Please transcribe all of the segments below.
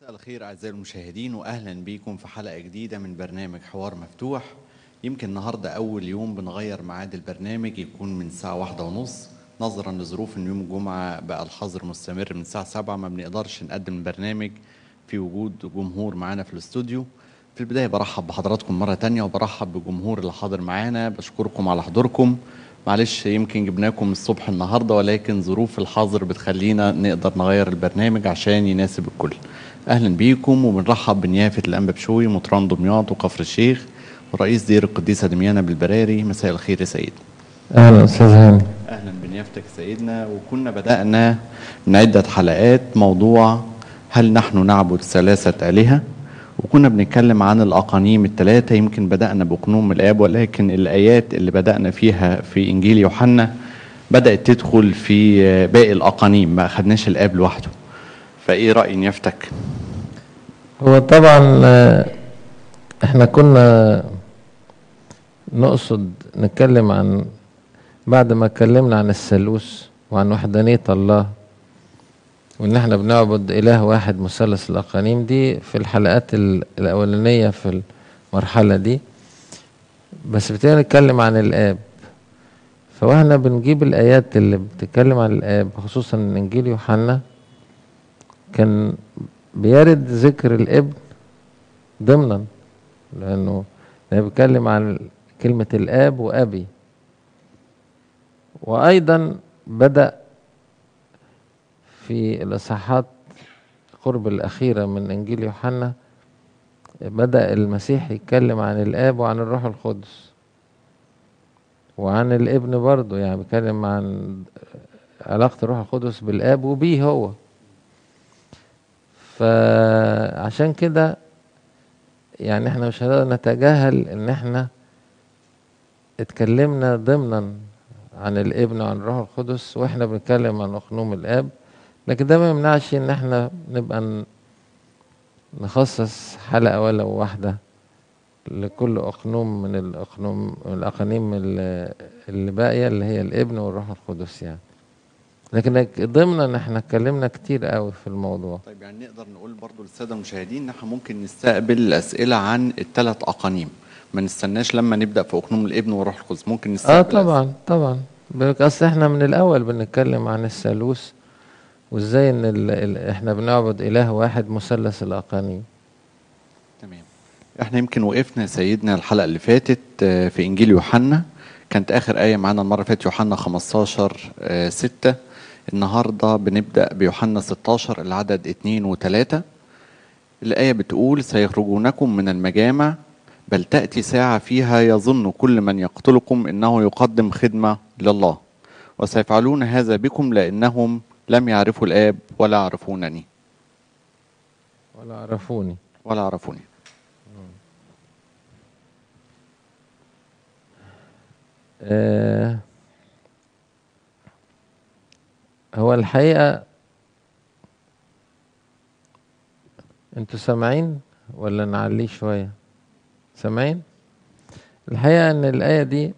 مساء الخير أعزائي المشاهدين وأهلا بيكم في حلقة جديدة من برنامج حوار مفتوح يمكن النهاردة أول يوم بنغير ميعاد البرنامج يكون من الساعة واحدة ونص نظرا لظروف إن يوم الجمعة بقى الحظر مستمر من الساعة سبعة ما بنقدرش نقدم البرنامج في وجود جمهور معانا في الاستوديو في البداية برحب بحضراتكم مرة تانية وبرحب بالجمهور اللي حاضر معانا بشكركم على حضوركم معلش يمكن جبناكم الصبح النهاردة ولكن ظروف الحظر بتخلينا نقدر نغير البرنامج عشان يناسب الكل أهلا بيكم وبنرحب بنيافة الأنبا بشوي مطران دمياط وكفر الشيخ ورئيس دير القديسة دميانة بالبراري مساء الخير يا سيد اهلا استاذ هاني أهلا بنيافتك سيدنا وكنا بدأنا من عدة حلقات موضوع هل نحن نعبد ثلاثة آلهة وكنا بنتكلم عن الأقانيم الثلاثة يمكن بدأنا بقنوم الآب ولكن الآيات اللي بدأنا فيها في إنجيل يوحنا بدأت تدخل في باقي الأقانيم ما أخدناش الآب لوحده فإيه رأي نيافتك؟ هو طبعا آه، احنا كنا نقصد نتكلم عن بعد ما اتكلمنا عن الثالوث وعن وحدانية الله وان احنا بنعبد اله واحد مثلث الاقانيم دي في الحلقات ال- الاولانية في المرحلة دي بس بتبتدي نتكلم عن الاب فواحنا بنجيب الايات اللي بتتكلم عن الاب خصوصا انجيل يوحنا كان بيرد ذكر الابن ضمنا لانه لأنه بيتكلم عن كلمة الاب وابي وايضا بدأ في الاصحاحات قرب الاخيرة من انجيل يوحنا بدأ المسيح يتكلم عن الاب وعن الروح القدس وعن الابن برضه يعني بيتكلم عن علاقة الروح القدس بالاب وبيه هو فعشان كده يعني احنا مش هنقدر نتجاهل ان احنا اتكلمنا ضمنا عن الابن وعن الروح القدس واحنا بنتكلم عن اقنوم الاب لكن ده ما يمنعش ان احنا نبقى ن- نخصص حلقة ولو واحدة لكل اقنوم من الاقنوم من الاقانيم اللي اللي باقية اللي هي الابن والروح القدس يعني لكن ضمنا ان احنا اتكلمنا كتير قوي في الموضوع طيب يعني نقدر نقول برضو للسادة المشاهدين إن احنا ممكن نستقبل الأسئلة عن الثلاث أقانيم ما نستناش لما نبدأ في أقنوم الابن والروح القدس ممكن نستقبل اه الأسئلة. طبعا طبعا بك- اصل احنا من الاول بنتكلم عن الثالوث وازاي ان ال ال احنا بنعبد اله واحد مثلث الاقانيم تمام احنا يمكن وقفنا سيدنا الحلقة اللي فاتت آه، في إنجيل يوحنا كانت آخر آية معانا المرة اللي فاتت يوحنا 15 آه، 6 النهاردة بنبدأ بيوحنا 16 العدد 2 و3 الآية بتقول سيخرجونكم من المجامع بل تأتي ساعة فيها يظن كل من يقتلكم إنه يقدم خدمة لله وسيفعلون هذا بكم لأنهم لم يعرفوا الآب ولا يعرفونني ولا عرفوني ولا يعرفوني آه هو الحقيقة انتوا سامعين ولا نعليه شوية سامعين الحقيقة ان الآية دي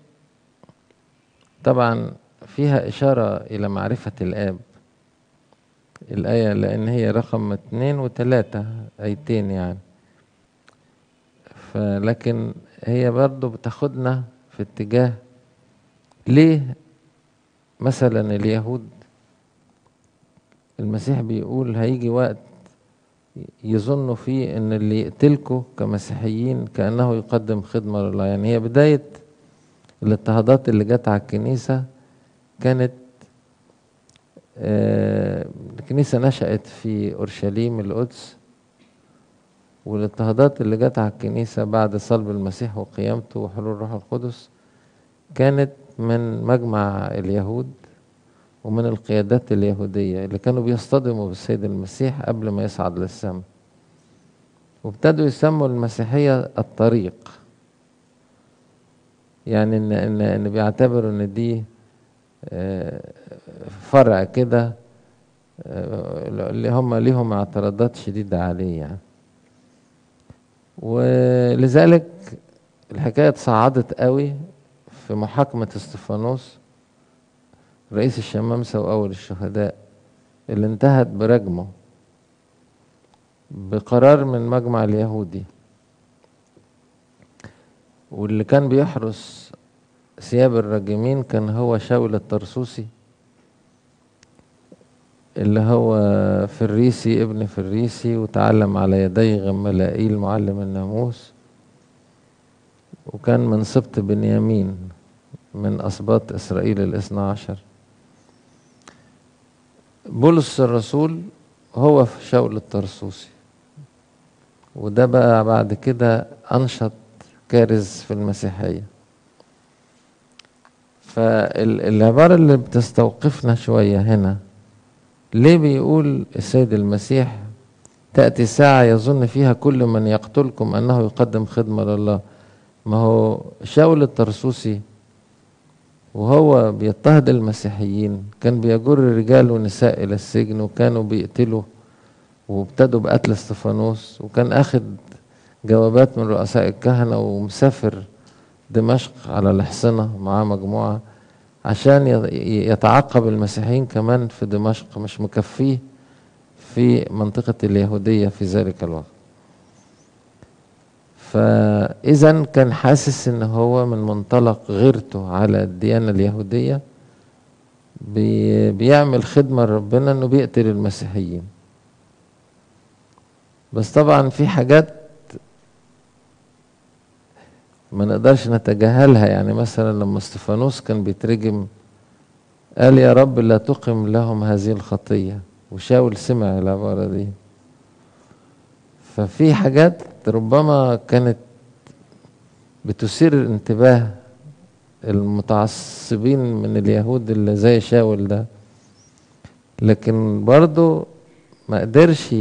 طبعا فيها إشارة إلى معرفة الآب الآية لأن هي رقم اتنين وتلاتة آيتين يعني فلكن هي برضو بتاخدنا في اتجاه ليه مثلا اليهود المسيح بيقول هيجي وقت يظنوا فيه ان اللي يقتلكوا كمسيحيين كانه يقدم خدمه لله يعني هي بدايه الاضطهادات اللي جت على الكنيسه كانت آه، الكنيسه نشأت في اورشليم القدس والاضطهادات اللي جت على الكنيسه بعد صلب المسيح وقيامته وحلول الروح القدس كانت من مجمع اليهود ومن القيادات اليهودية اللي كانوا بيصطدموا بالسيد المسيح قبل ما يصعد للسماء وابتدوا يسموا المسيحية الطريق يعني ان ان ان بيعتبروا ان دي آه، فرع كده آه، اللي هم ليهم اعتراضات شديدة عليه يعني ولذلك الحكاية اتصعدت قوي في محاكمة استفانوس رئيس الشمامسة وأول الشهداء اللي انتهت برجمه بقرار من مجمع اليهودي واللي كان بيحرس ثياب الراجمين كان هو شاول الطرسوسي اللي هو فريسي ابن فريسي وتعلم على يدي غملائيل معلم الناموس وكان من سبط بنيامين من أسباط إسرائيل الاثنى عشر بولس الرسول هو في شاول الطرسوسي وده بقى بعد كده أنشط كارز في المسيحية فالعبارة اللي بتستوقفنا شوية هنا ليه بيقول السيد المسيح تأتي ساعة يظن فيها كل من يقتلكم أنه يقدم خدمة لله ما هو شاول الطرسوسي وهو بيضطهد المسيحيين كان بيجر رجال ونساء إلى السجن وكانوا بيقتلوا وابتدوا بقتل استفانوس وكان أخد جوابات من رؤساء الكهنة ومسافر دمشق على الحصنة مع مجموعة عشان يتعقب المسيحيين كمان في دمشق مش مكفيه في منطقة اليهودية في ذلك الوقت فإذا كان حاسس إن هو من منطلق غيرته على الديانة اليهودية بي بيعمل خدمة لربنا إنه بيقتل المسيحيين بس طبعا في حاجات ما نقدرش نتجاهلها يعني مثلا لما استفانوس كان بيترجم قال يا رب لا تقم لهم هذه الخطية وشاول سمع العبارة دي ففي حاجات ربما كانت بتثير الانتباه المتعصبين من اليهود اللي زي شاول ده لكن برضو ما قدرش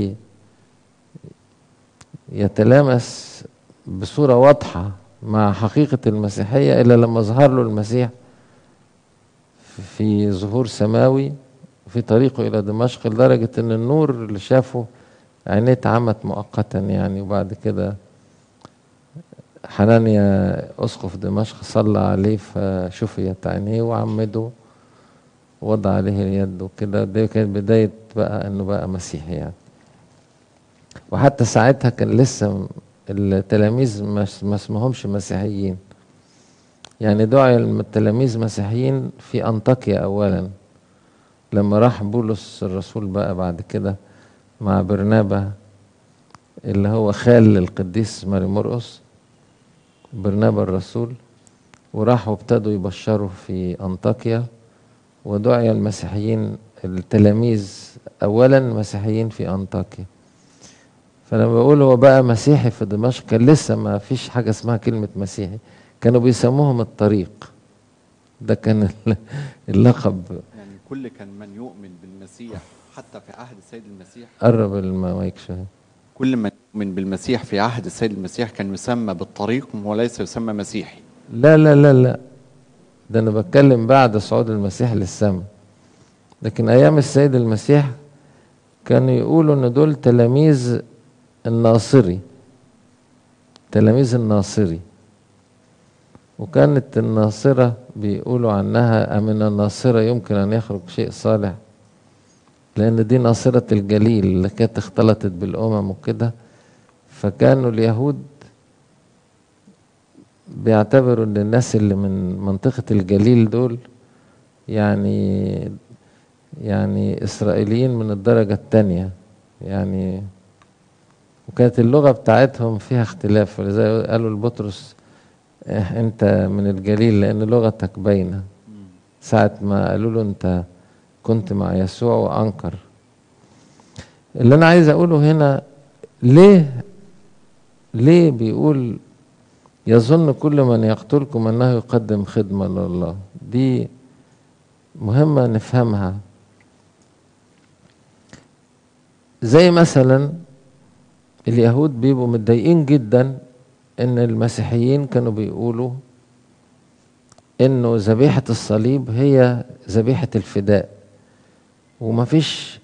يتلامس بصورة واضحة مع حقيقة المسيحية إلا لما ظهر له المسيح في ظهور سماوي في طريقه إلى دمشق لدرجة إن النور اللي شافه عينيه اتعمت مؤقتا يعني وبعد كده حنانيا أسقف دمشق صلى عليه فشفيت عينيه وعمده وضع عليه اليد وكده دي كانت بداية بقى إنه بقى مسيحي يعني وحتى ساعتها كان لسه التلاميذ ما اسمهمش مسيحيين يعني دعي التلاميذ مسيحيين في أنطاكيا أولا لما راح بولس الرسول بقى بعد كده مع برنابا اللي هو خال القديس ماري مرقس برنابا الرسول وراحوا ابتدوا يبشروا في أنطاكيا ودعي المسيحيين التلاميذ أولا مسيحيين في أنطاكيا فلما بقول هو بقى مسيحي في دمشق كان لسه ما فيش حاجة اسمها كلمة مسيحي كانوا بيسموهم الطريق ده كان اللقب يعني كل كان من يؤمن بالمسيح حتى في عهد السيد المسيح قرب المايك شوية كل من يؤمن بالمسيح في عهد السيد المسيح كان يسمى بالطريق وليس يسمى مسيحي لا لا لا لا ده أنا بتكلم بعد صعود المسيح للسماء لكن أيام السيد المسيح كانوا يقولوا إن دول تلاميذ الناصري تلاميذ الناصري وكانت الناصرة بيقولوا عنها من الناصرة يمكن أن يخرج شيء صالح لأن دي ناصرة الجليل اللي كانت اختلطت بالأمم وكده فكانوا اليهود بيعتبروا ان الناس اللي من منطقة الجليل دول يعني يعني إسرائيليين من الدرجة التانية يعني وكانت اللغة بتاعتهم فيها اختلاف زي قالوا لبطرس انت من الجليل لان لغتك باينه ساعه ما قالوا له انت كنت مع يسوع وانكر اللي انا عايز اقوله هنا ليه ليه بيقول يظن كل من يقتلكم انه يقدم خدمه لله دي مهمه نفهمها زي مثلا اليهود بيبقوا متضايقين جدا ان المسيحيين كانوا بيقولوا انه ذبيحة الصليب هي ذبيحة الفداء ومفيش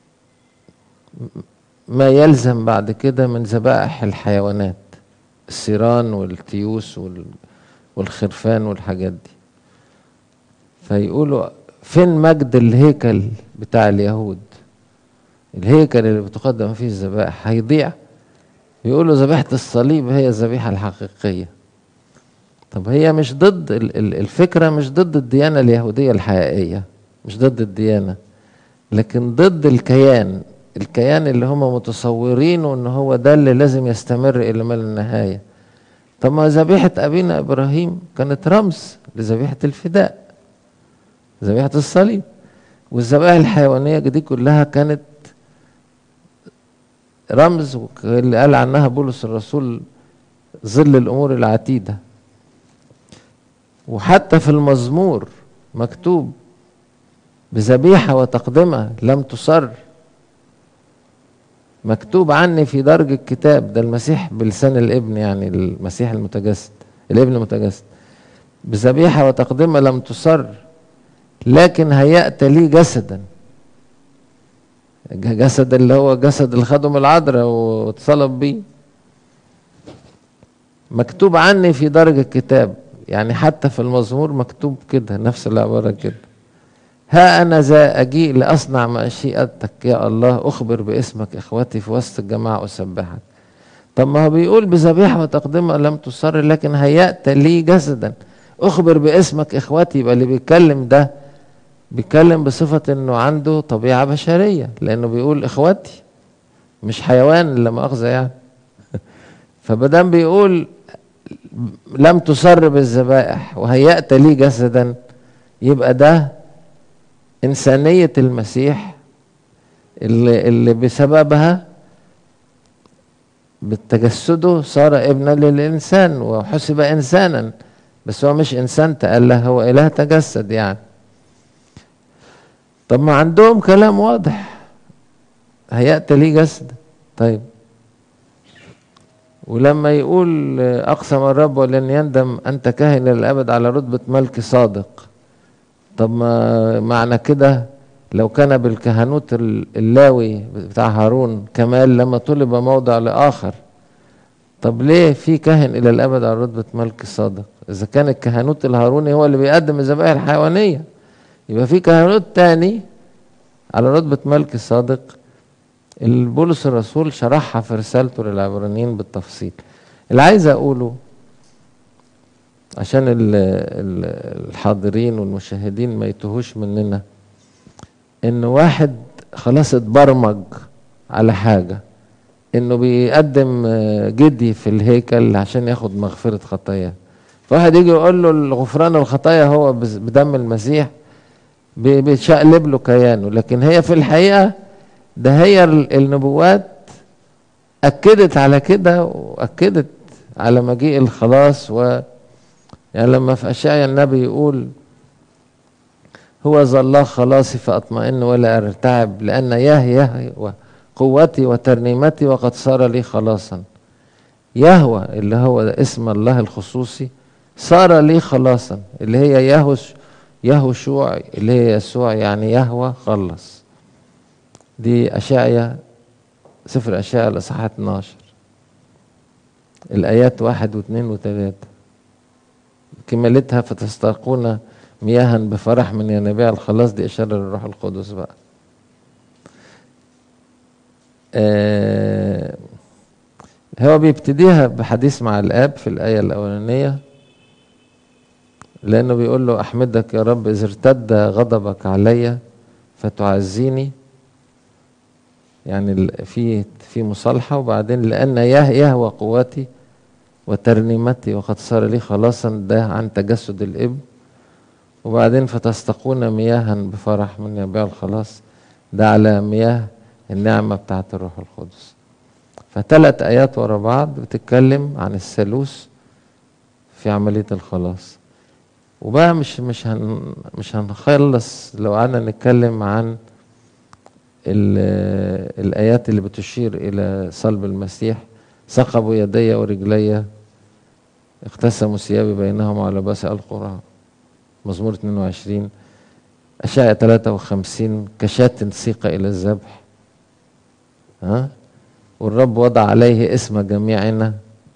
ما يلزم بعد كده من ذبائح الحيوانات السيران والتيوس والخرفان والحاجات دي فيقولوا فين مجد الهيكل بتاع اليهود الهيكل اللي بتقدم فيه الذبائح هيضيع يقولوا ذبيحة الصليب هي الذبيحة الحقيقية طب هي مش ضد الفكرة مش ضد الديانة اليهودية الحقيقية مش ضد الديانة لكن ضد الكيان الكيان اللي هم متصورينه ان هو ده اللي لازم يستمر الى ما لا نهايه طب ما ذبيحه ابينا ابراهيم كانت رمز لذبيحه الفداء ذبيحه الصليب والذبائح الحيوانيه دي كلها كانت رمز اللي قال عنها بولس الرسول ظل الامور العتيده وحتى في المزمور مكتوب بذبيحه وتقدمه لم تصر مكتوب عني في درج الكتاب ده المسيح بلسان الابن يعني المسيح المتجسد الابن المتجسد بذبيحه وتقدمه لم تصر لكن هيأت لي جسدا جسد اللي هو جسد الخدم العذراء واتصلب بيه مكتوب عني في درج الكتاب يعني حتى في المزمور مكتوب كده نفس العبارة كده ها أنا ذا أجيء لأصنع مشيئتك يا الله أخبر باسمك إخوتي في وسط الجماعة أسبحك طب ما هو بيقول بذبيحة وتقدمة لم تصر لكن هيأت لي جسدا أخبر باسمك إخوتي يبقى اللي بيتكلم ده بيتكلم بصفة إنه عنده طبيعة بشرية لأنه بيقول إخوتي مش حيوان لا مؤاخذة يعني فمادام بيقول لم تصر بالذبائح وهيأت لي جسدا يبقى ده إنسانية المسيح اللي, اللي بسببها بتجسده صار ابنا للإنسان وحسب إنسانا بس هو مش إنسان تأله هو إله تجسد يعني طب ما عندهم كلام واضح هيأتي لي جسد طيب ولما يقول أقسم الرب ولن يندم أنت كاهن للأبد على رتبة ملك صادق طب ما معنى كده لو كان بالكهنوت اللاوي بتاع هارون كمال لما طلب موضع لآخر طب ليه في كاهن إلى الأبد على رتبة ملك صادق إذا كان الكهنوت الهاروني هو اللي بيقدم الذبائح الحيوانية يبقى في كهنوت تاني على رتبة ملك صادق البولس الرسول شرحها في رسالته للعبرانيين بالتفصيل اللي عايز اقوله عشان الحاضرين والمشاهدين ما يتوهوش مننا ان واحد خلاص اتبرمج على حاجة انه بيقدم جدي في الهيكل عشان ياخد مغفرة خطاياه فواحد يجي يقول له الغفران الخطايا هو بدم المسيح بيتشقلب له كيانه لكن هي في الحقيقة ده هي النبوات أكدت على كده وأكدت على مجيء الخلاص و يعني لما في أشعيا النبي يقول هو ذا الله خلاصي فأطمئن ولا أرتعب لأن ياه ياه قوتي وترنيمتي وقد صار لي خلاصا يهوى اللي هو اسم الله الخصوصي صار لي خلاصا اللي هي يهوش يهوشوع اللي هي يسوع يعني يهوى خلص دي أشعيا سفر أشعيا الإصحاح 12 الآيات واحد واثنين وثلاثة كمالتها فتسترقون مياها بفرح من ينابيع الخلاص دي إشارة للروح القدس بقى آه هو بيبتديها بحديث مع الآب في الآية الأولانية لأنه بيقول له أحمدك يا رب إذا ارتد غضبك علي فتعزيني يعني في في مصالحة وبعدين لأن يه يهوى قوتي وترنيمتي وقد صار لي خلاصا ده عن تجسد الابن وبعدين فتستقون مياها بفرح من ينبيع الخلاص ده على مياه النعمة بتاعت الروح القدس فثلاث آيات ورا بعض بتتكلم عن الثالوث في عملية الخلاص وبقى مش مش هن مش هنخلص لو قعدنا نتكلم عن الآيات اللي بتشير إلى صلب المسيح ثقبوا يدي ورجلي اقتسموا ثيابي بينهم على لباس القرى مزمور 22 أشعة 53 كشاة سيق إلى الذبح ها والرب وضع عليه اسم جميعنا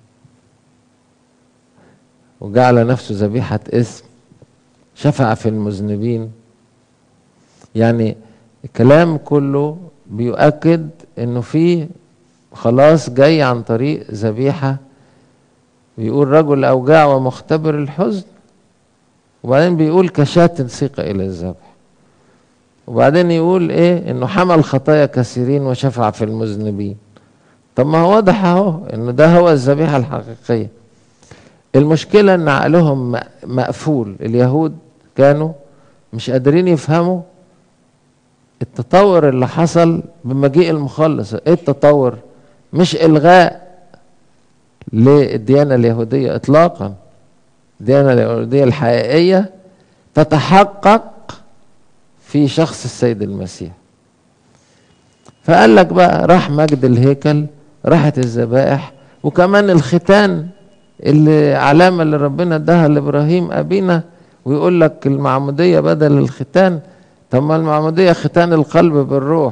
وجعل نفسه ذبيحة اسم شفع في المذنبين يعني الكلام كله بيؤكد انه في خلاص جاي عن طريق ذبيحة بيقول رجل أوجاع ومختبر الحزن وبعدين بيقول كشاة سيق إلى الذبح وبعدين يقول ايه انه حمل خطايا كثيرين وشفع في المذنبين طب ما هو واضح اهو انه ده هو الذبيحة الحقيقية المشكلة ان عقلهم م- مقفول اليهود كانوا مش قادرين يفهموا التطور اللي حصل بمجيء المخلص ايه التطور مش الغاء للديانة اليهودية اطلاقا الديانة اليهودية الحقيقية تتحقق في شخص السيد المسيح فقال لك بقى راح مجد الهيكل راحت الذبائح وكمان الختان اللي علامة اللي ربنا اداها لإبراهيم أبينا ويقول لك المعمودية بدل الختان طب ما المعمودية ختان القلب بالروح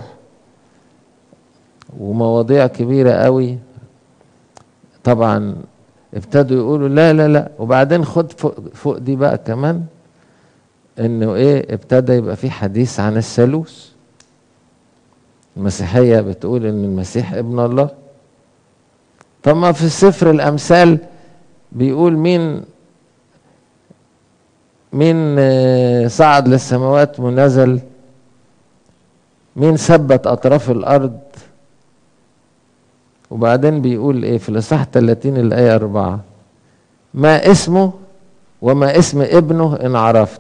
ومواضيع كبيرة قوي طبعا ابتدوا يقولوا لا لا لا وبعدين خد فوق, فوق دي بقى كمان انه ايه ابتدى يبقى في حديث عن الثالوث المسيحية بتقول ان المسيح ابن الله طب ما في سفر الامثال بيقول مين مين آه، صعد للسماوات ونزل مين ثبت اطراف الارض وبعدين بيقول ايه في الاصحاح 30 الايه 4 ما اسمه وما اسم ابنه ان عرفت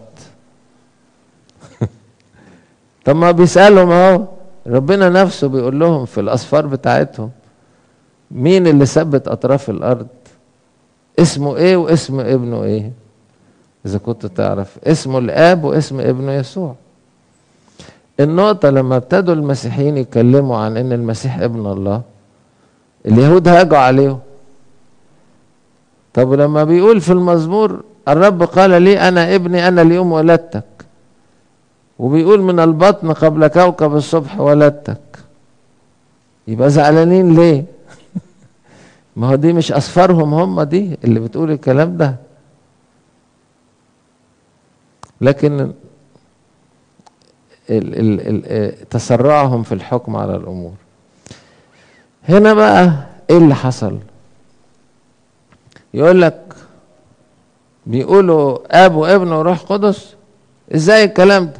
طب ما بيسالهم اهو ربنا نفسه بيقول لهم في الاسفار بتاعتهم مين اللي ثبت اطراف الارض اسمه ايه واسم ابنه ايه اذا كنت تعرف اسمه الاب واسم ابنه يسوع النقطة لما ابتدوا المسيحيين يتكلموا عن ان المسيح ابن الله اليهود هاجوا عليهم طب لما بيقول في المزمور الرب قال لي انا ابني انا اليوم ولدتك وبيقول من البطن قبل كوكب الصبح ولدتك يبقى زعلانين ليه ما هو دي مش اسفارهم هم دي اللي بتقول الكلام ده لكن ال ال ال تسرعهم في الحكم على الامور هنا بقى ايه اللي حصل يقول لك بيقولوا اب وابن وروح قدس ازاي الكلام ده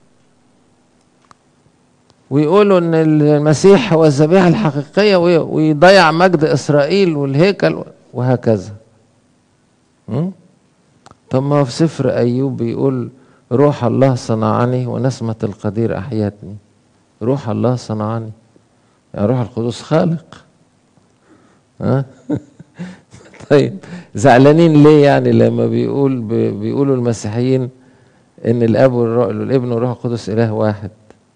ويقولوا ان المسيح هو الذبيحه الحقيقيه وي- ويضيع مجد اسرائيل والهيكل وهكذا م? طب ما هو في سفر ايوب بيقول روح الله صنعني ونسمه القدير احيتني روح الله صنعني يعني روح القدس خالق ها طيب زعلانين ليه يعني لما بيقول بي- بيقولوا المسيحيين ان الاب والروح الابن والروح القدس اله واحد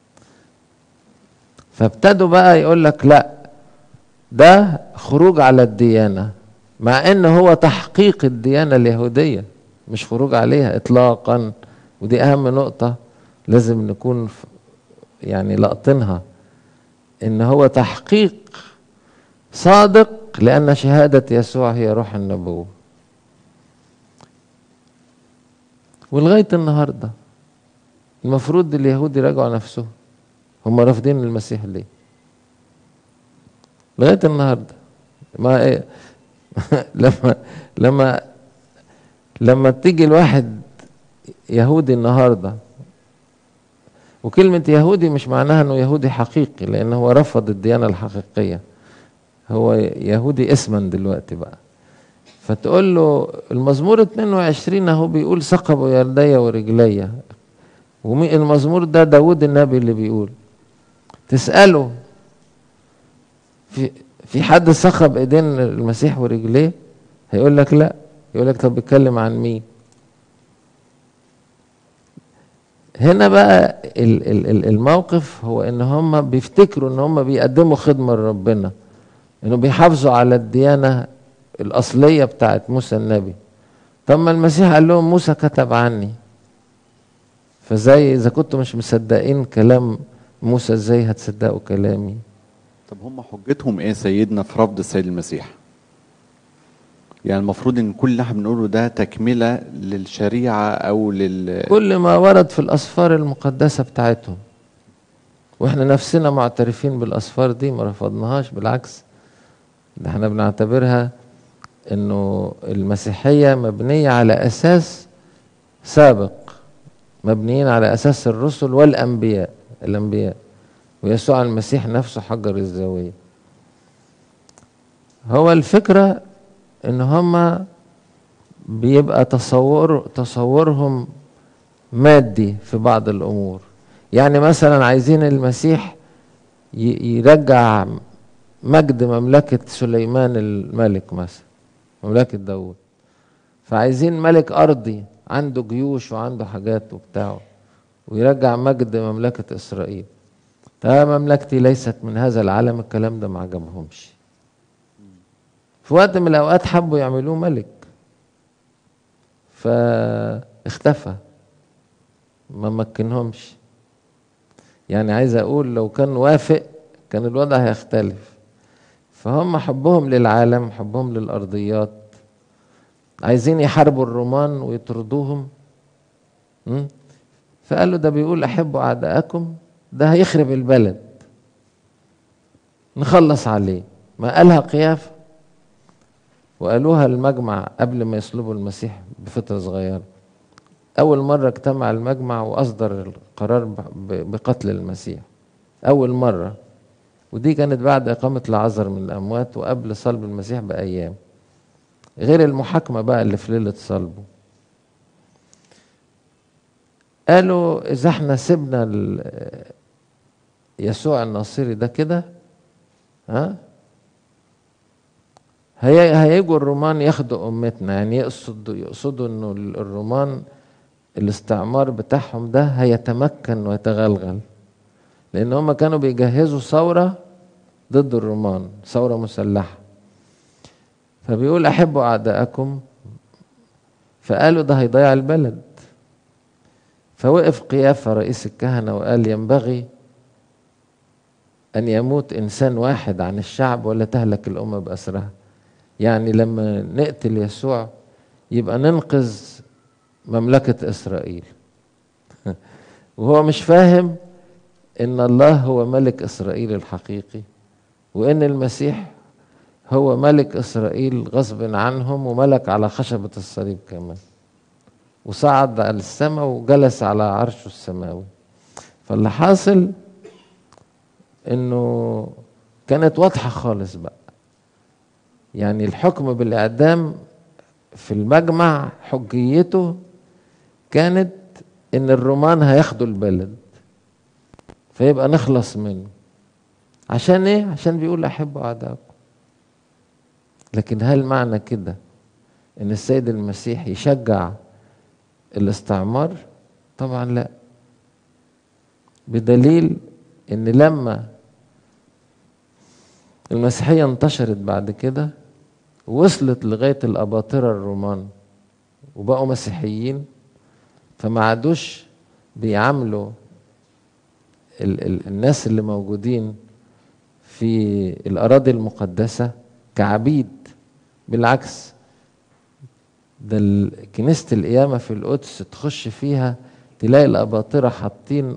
فابتدوا بقى يقول لك لا ده خروج على الديانة مع ان هو تحقيق الديانة اليهودية مش خروج عليها اطلاقا ودي اهم نقطة لازم نكون ف- يعني لاقطينها ان هو تحقيق صادق لان شهادة يسوع هي روح النبوة ولغاية النهاردة المفروض اليهود يراجعوا نفسهم هم رافضين المسيح ليه لغايه النهارده ما إيه لما لما لما تيجي الواحد يهودي النهارده وكلمة يهودي مش معناها انه يهودي حقيقي لان هو رفض الديانة الحقيقية هو يهودي اسما دلوقتي بقى فتقول له المزمور 22 اهو بيقول ثقبوا يدي ورجلي والمزمور ده داود النبي اللي بيقول تسأله في في حد ثقب ايدين المسيح ورجليه هيقول لك لا يقول لك طب بيتكلم عن مين هنا بقى ال- ال- ال- الموقف هو ان هم بيفتكروا ان هم بيقدموا خدمة لربنا انه بيحافظوا على الديانة الاصلية بتاعت موسى النبي طب ما المسيح قال لهم موسى كتب عني فزي اذا كنتوا مش مصدقين كلام موسى ازاي هتصدقوا كلامي طب هم حجتهم ايه سيدنا في رفض السيد المسيح يعني المفروض ان كل اللي احنا بنقوله ده تكمله للشريعه او لل كل ما ورد في الاسفار المقدسه بتاعتهم واحنا نفسنا معترفين بالاسفار دي ما رفضناهاش بالعكس ده احنا بنعتبرها انه المسيحيه مبنيه على اساس سابق مبنيين على اساس الرسل والانبياء الانبياء ويسوع المسيح نفسه حجر الزاويه هو الفكره ان هما بيبقى تصور تصورهم مادي في بعض الامور يعني مثلا عايزين المسيح يرجع مجد مملكة سليمان الملك مثلا مملكة داود فعايزين ملك أرضي عنده جيوش وعنده حاجات وبتاعه ويرجع مجد مملكة إسرائيل طيب مملكتي ليست من هذا العالم الكلام ده ما عجبهمش في وقت من الأوقات حبوا يعملوه ملك فاختفى ما مكنهمش يعني عايز اقول لو كان وافق كان الوضع هيختلف فهم حبهم للعالم حبهم للارضيات عايزين يحاربوا الرومان ويطردوهم فقالوا ده بيقول احبوا اعداءكم ده هيخرب البلد نخلص عليه ما قالها قيافه وقالوها المجمع قبل ما يصلبوا المسيح بفتره صغيره أول مرة اجتمع المجمع وأصدر القرار بقتل المسيح أول مرة ودي كانت بعد إقامة العذر من الأموات وقبل صلب المسيح بأيام غير المحاكمة بقى اللي في ليلة صلبه قالوا إذا احنا سيبنا يسوع الناصري ده كده ها هيجوا الرومان ياخدوا أمتنا يعني يقصدوا يقصدوا إنه الرومان الاستعمار بتاعهم ده هيتمكن ويتغلغل لان هم كانوا بيجهزوا ثورة ضد الرومان ثورة مسلحة فبيقول احبوا اعداءكم فقالوا ده هيضيع البلد فوقف قيافة رئيس الكهنة وقال ينبغي أن يموت إنسان واحد عن الشعب ولا تهلك الأمة بأسرها يعني لما نقتل يسوع يبقى ننقذ مملكة إسرائيل وهو مش فاهم إن الله هو ملك إسرائيل الحقيقي وإن المسيح هو ملك إسرائيل غصب عنهم وملك على خشبة الصليب كمان وصعد على السماء وجلس على عرشه السماوي فاللي حاصل إنه كانت واضحة خالص بقى يعني الحكم بالإعدام في المجمع حجيته كانت ان الرومان هياخدوا البلد فيبقى نخلص منه عشان ايه عشان بيقول احبوا اعدائكم لكن هل معنى كده ان السيد المسيح يشجع الاستعمار طبعا لا بدليل ان لما المسيحيه انتشرت بعد كده وصلت لغايه الاباطره الرومان وبقوا مسيحيين فما عادوش بيعاملوا ال ال الناس اللي موجودين في الأراضي المقدسة كعبيد بالعكس ده كنيسة القيامة في القدس تخش فيها تلاقي الأباطرة حاطين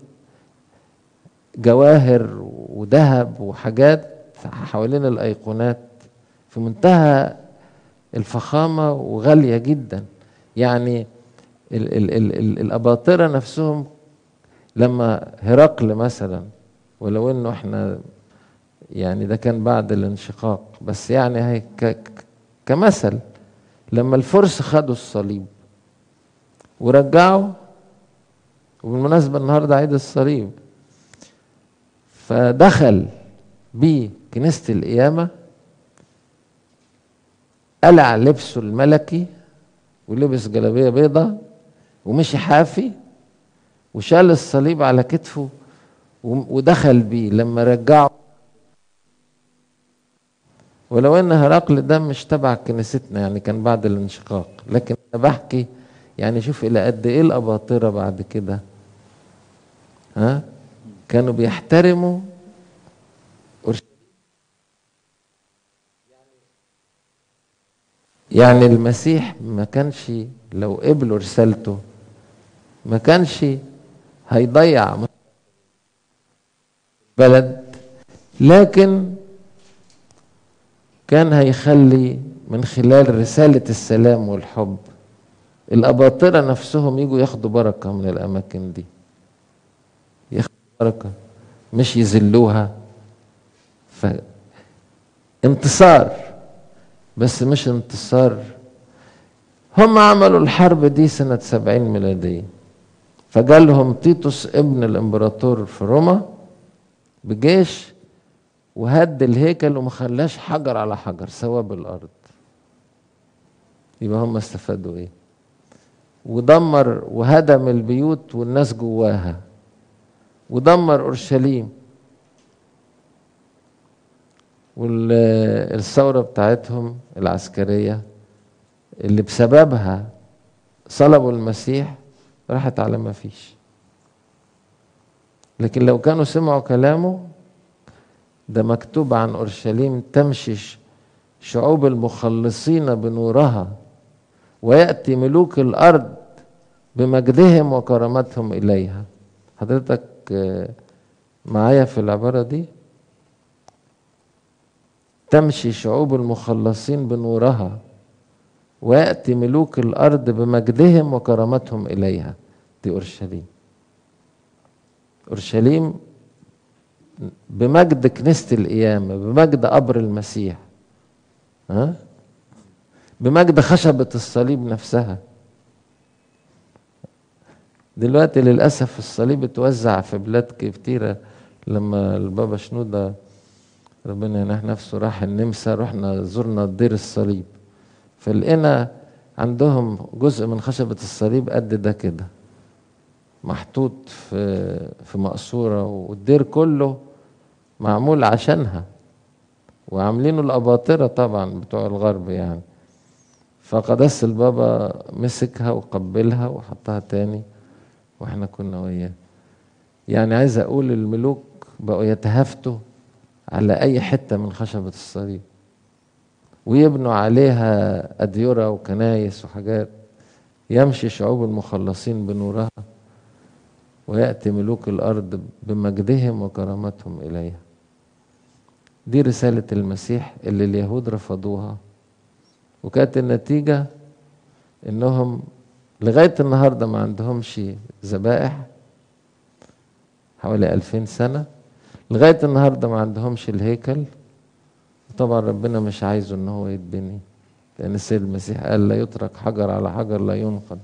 جواهر وذهب وحاجات حوالين الأيقونات في منتهى الفخامة وغالية جدا يعني ال ال ال ال الأباطرة نفسهم لما هرقل مثلا ولو انه احنا يعني ده كان بعد الانشقاق بس يعني هي كمثل لما الفرس خدوا الصليب ورجعوا وبالمناسبة النهاردة عيد الصليب فدخل بيه كنيسة القيامة قلع لبسه الملكي ولبس جلابية بيضة ومشي حافي وشال الصليب على كتفه ودخل بيه لما رجعه ولو ان هرقل ده مش تبع كنيستنا يعني كان بعد الانشقاق لكن انا بحكي يعني شوف الى قد ايه الاباطره بعد كده ها كانوا بيحترموا يعني المسيح ما كانش لو قبلوا رسالته ما كانش هيضيع بلد لكن كان هيخلي من خلال رسالة السلام والحب الأباطرة نفسهم يجوا ياخدوا بركة من الأماكن دي ياخدوا بركة مش يذلوها ف انتصار بس مش انتصار هم عملوا الحرب دي سنة سبعين ميلادية فجالهم تيتوس ابن الامبراطور في روما بجيش وهد الهيكل وما خلاش حجر على حجر سوا بالارض يبقى هم استفادوا ايه ودمر وهدم البيوت والناس جواها ودمر اورشليم والثوره بتاعتهم العسكريه اللي بسببها صلبوا المسيح راحت على ما فيش لكن لو كانوا سمعوا كلامه ده مكتوب عن اورشليم تمشي شعوب المخلصين بنورها وياتي ملوك الارض بمجدهم وكرامتهم اليها حضرتك معايا في العباره دي تمشي شعوب المخلصين بنورها وياتي ملوك الارض بمجدهم وكرامتهم اليها دي اورشليم اورشليم بمجد كنيسة القيامة بمجد قبر المسيح ها بمجد خشبة الصليب نفسها دلوقتي للأسف الصليب اتوزع في بلاد كتيرة لما البابا شنودة ربنا ينح نفسه راح النمسا رحنا زرنا دير الصليب فلقينا عندهم جزء من خشبة الصليب قد ده كده محطوط في في مقصورة والدير كله معمول عشانها وعاملينه الأباطرة طبعا بتوع الغرب يعني فقدس البابا مسكها وقبلها وحطها تاني واحنا كنا وياه يعني عايز اقول الملوك بقوا يتهافتوا على اي حتة من خشبة الصليب ويبنوا عليها أديرة وكنايس وحاجات يمشي شعوب المخلصين بنورها ويأتي ملوك الأرض بمجدهم وكرامتهم إليها دي رسالة المسيح اللي اليهود رفضوها وكانت النتيجة إنهم لغاية النهاردة ما عندهمش ذبائح حوالي ألفين سنة لغاية النهاردة ما عندهمش الهيكل طبعا ربنا مش عايزه ان هو يتبني لان السيد المسيح قال لا يترك حجر على حجر لا ينقض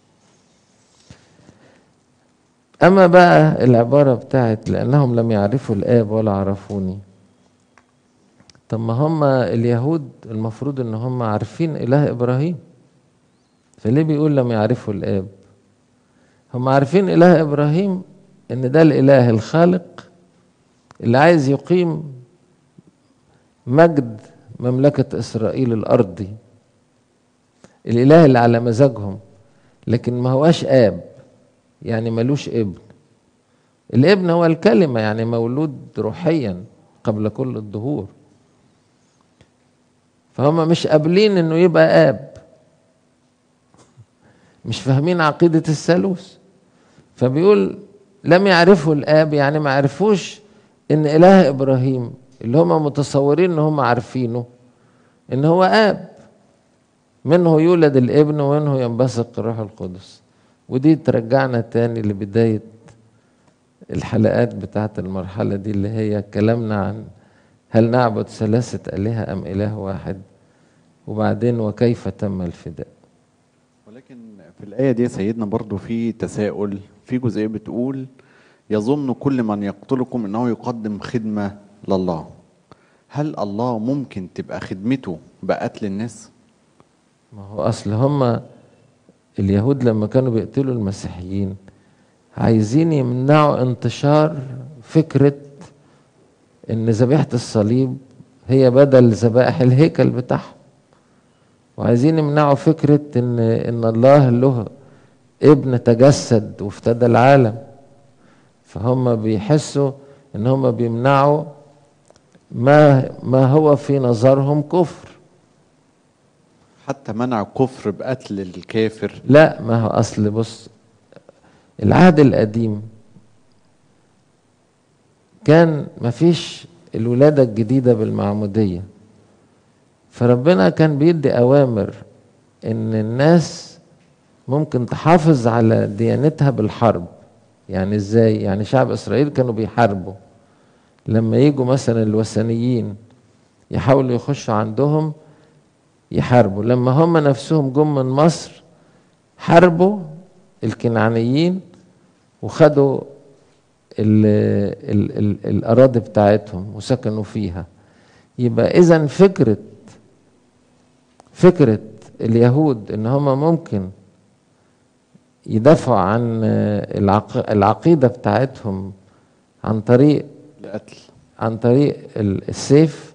اما بقى العبارة بتاعت لانهم لم يعرفوا الاب ولا عرفوني طب ما هم اليهود المفروض ان هم عارفين اله ابراهيم فليه بيقول لم يعرفوا الاب هم عارفين اله ابراهيم ان ده الاله الخالق اللي عايز يقيم مجد مملكة إسرائيل الأرضي الإله اللي على مزاجهم لكن ما هواش آب يعني ملوش ابن الابن هو الكلمة يعني مولود روحيا قبل كل الدهور فهم مش قابلين انه يبقى اب مش فاهمين عقيدة الثالوث فبيقول لم يعرفوا الاب يعني ما عرفوش ان اله ابراهيم اللي هم متصورين ان هم عارفينه ان هو اب منه يولد الابن ومنه ينبثق الروح القدس ودي ترجعنا تاني لبداية الحلقات بتاعت المرحلة دي اللي هي كلامنا عن هل نعبد ثلاثة آلهة أم إله واحد وبعدين وكيف تم الفداء ولكن في الآية دي سيدنا برضو في تساؤل في جزئية بتقول يظن كل من يقتلكم أنه يقدم خدمة لله هل الله ممكن تبقى خدمته بقتل الناس ما هو أصل هم اليهود لما كانوا بيقتلوا المسيحيين عايزين يمنعوا انتشار فكرة ان ذبيحة الصليب هي بدل ذبائح الهيكل بتاعهم وعايزين يمنعوا فكرة ان ان الله له ابن تجسد وافتدى العالم فهم بيحسوا ان هم بيمنعوا ما ما هو في نظرهم كفر حتى منع الكفر بقتل الكافر لا ما هو اصل بص العهد القديم كان مفيش الولادة الجديدة بالمعمودية فربنا كان بيدي أوامر إن الناس ممكن تحافظ على ديانتها بالحرب يعني إزاي؟ يعني شعب إسرائيل كانوا بيحاربوا لما يجوا مثلا الوثنيين يحاولوا يخشوا عندهم يحاربوا لما هم نفسهم جم من مصر حاربوا الكنعانيين وخدوا ال ال ال الأراضي بتاعتهم وسكنوا فيها يبقى إذا فكرة فكرة اليهود إن هم ممكن يدافعوا عن العق... العقيدة بتاعتهم عن طريق القتل عن طريق السيف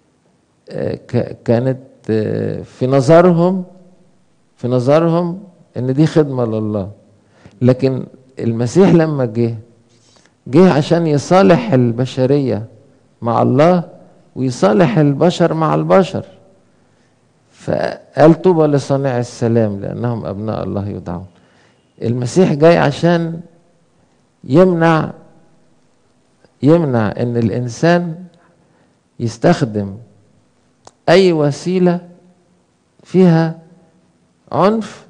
كانت في نظرهم في نظرهم ان دي خدمه لله لكن المسيح لما جه جه عشان يصالح البشريه مع الله ويصالح البشر مع البشر فقال طوبى لصانع السلام لانهم ابناء الله يدعون المسيح جاي عشان يمنع يمنع ان الانسان يستخدم اي وسيله فيها عنف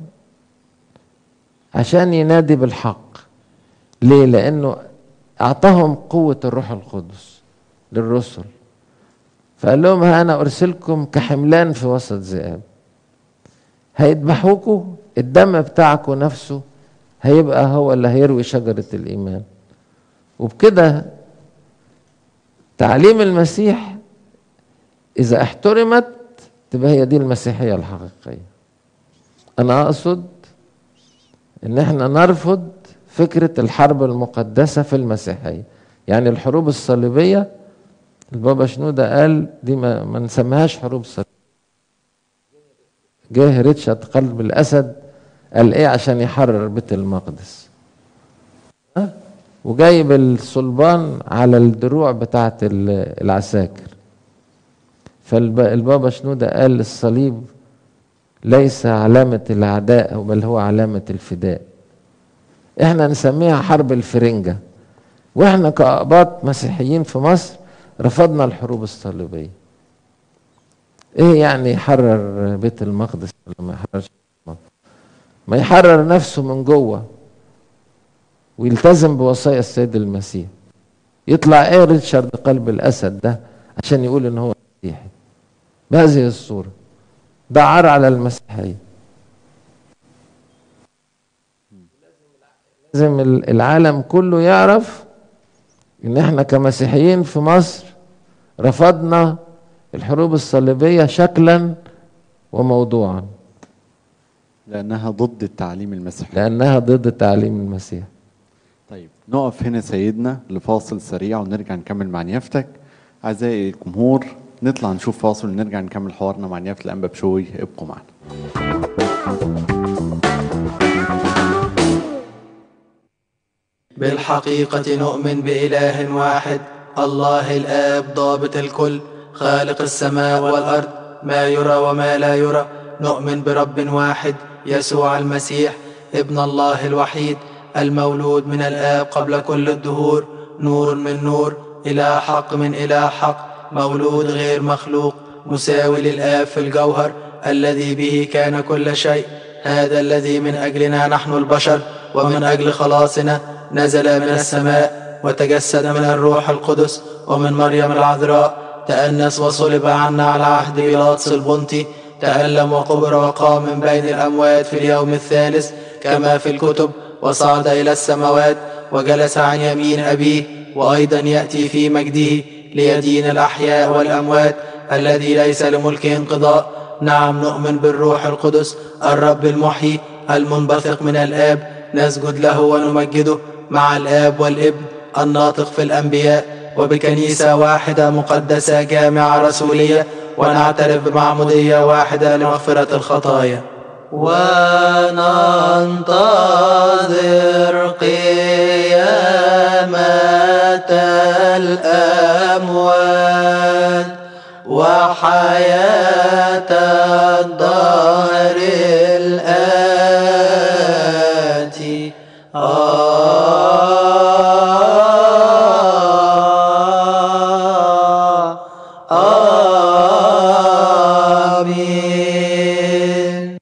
عشان ينادي بالحق ليه لانه اعطاهم قوه الروح القدس للرسل فقال لهم ها انا ارسلكم كحملان في وسط ذئاب هيذبحوكوا الدم بتاعكم نفسه هيبقى هو اللي هيروي شجره الايمان وبكده تعليم المسيح إذا احترمت تبقى هي دي المسيحية الحقيقية أنا أقصد إن إحنا نرفض فكرة الحرب المقدسة في المسيحية يعني الحروب الصليبية البابا شنودة قال دي ما, ما نسميهاش حروب صليبية جه ريتشارد قلب الأسد قال إيه عشان يحرر بيت المقدس أه؟ وجايب الصلبان على الدروع بتاعت العساكر فالبابا شنودة قال الصليب ليس علامة العداء بل هو علامة الفداء احنا نسميها حرب الفرنجة واحنا كأقباط مسيحيين في مصر رفضنا الحروب الصليبية ايه يعني يحرر بيت المقدس ولا ما يحررش ما يحرر نفسه من جوه ويلتزم بوصايا السيد المسيح يطلع ايه ريتشارد قلب الاسد ده عشان يقول ان هو مسيحي بهذه الصورة ده عار على المسيحية لازم العالم كله يعرف ان احنا كمسيحيين في مصر رفضنا الحروب الصليبية شكلا وموضوعا لأنها ضد التعليم المسيحي لأنها ضد تعليم المسيح طيب نقف هنا سيدنا لفاصل سريع ونرجع نكمل مع نيافتك أعزائي الجمهور نطلع نشوف فاصل ونرجع نكمل حوارنا مع نيافة الأنبا بشوي ابقوا معنا بالحقيقة نؤمن بإله واحد الله الآب ضابط الكل خالق السماء والأرض ما يرى وما لا يرى نؤمن برب واحد يسوع المسيح ابن الله الوحيد المولود من الآب قبل كل الدهور نور من نور إلى حق من إلى حق مولود غير مخلوق مساوي للآب في الجوهر الذي به كان كل شيء هذا الذي من أجلنا نحن البشر ومن أجل خلاصنا نزل من السماء وتجسد من الروح القدس ومن مريم العذراء تأنس وصلب عنا على عهد بيلاطس البنطي تألم وقبر وقام من بين الأموات في اليوم الثالث كما في الكتب وصعد إلى السماوات وجلس عن يمين أبيه وأيضا يأتي في مجده ليدين الأحياء والأموات الذي ليس لملكه انقضاء نعم نؤمن بالروح القدس الرب المحيي المنبثق من الآب نسجد له ونمجده مع الآب والابن الناطق في الأنبياء وبكنيسة واحدة مقدسة جامعة رسولية ونعترف بمعمودية واحدة لمغفرة الخطايا وننتظر قيامة الأموات وحياة الدهر الآتي آمين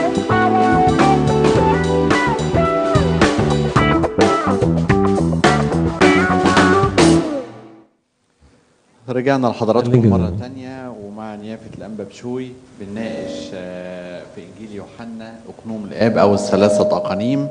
رجعنا لحضراتكم خليك مرة جدا. تانية ومع نيافة الأنبا بشوي بنناقش آه، في إنجيل يوحنا أقنوم الآب أو الثلاثة أقانيم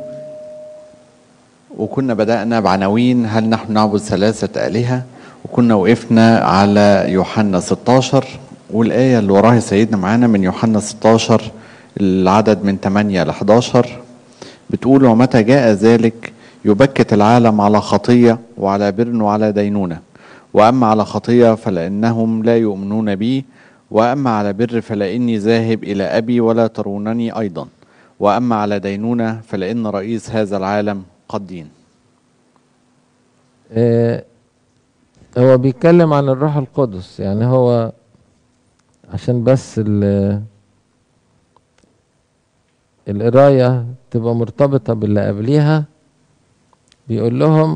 وكنا بدأنا بعناوين هل نحن نعبد ثلاثة آلهة وكنا وقفنا على يوحنا 16 والآية اللي وراها سيدنا معانا من يوحنا 16 العدد من 8 ل 11 بتقول ومتى جاء ذلك يبكت العالم على خطية وعلى بر وعلى دينونة وأما على خطية فلأنهم لا يؤمنون بي وأما على بر فلإني ذاهب إلى أبي ولا ترونني أيضا وأما على دينونة فلإن رئيس هذا العالم قد دين آه، هو بيتكلم عن الروح القدس يعني هو عشان بس ال- القراية تبقى مرتبطة باللي قبليها بيقول لهم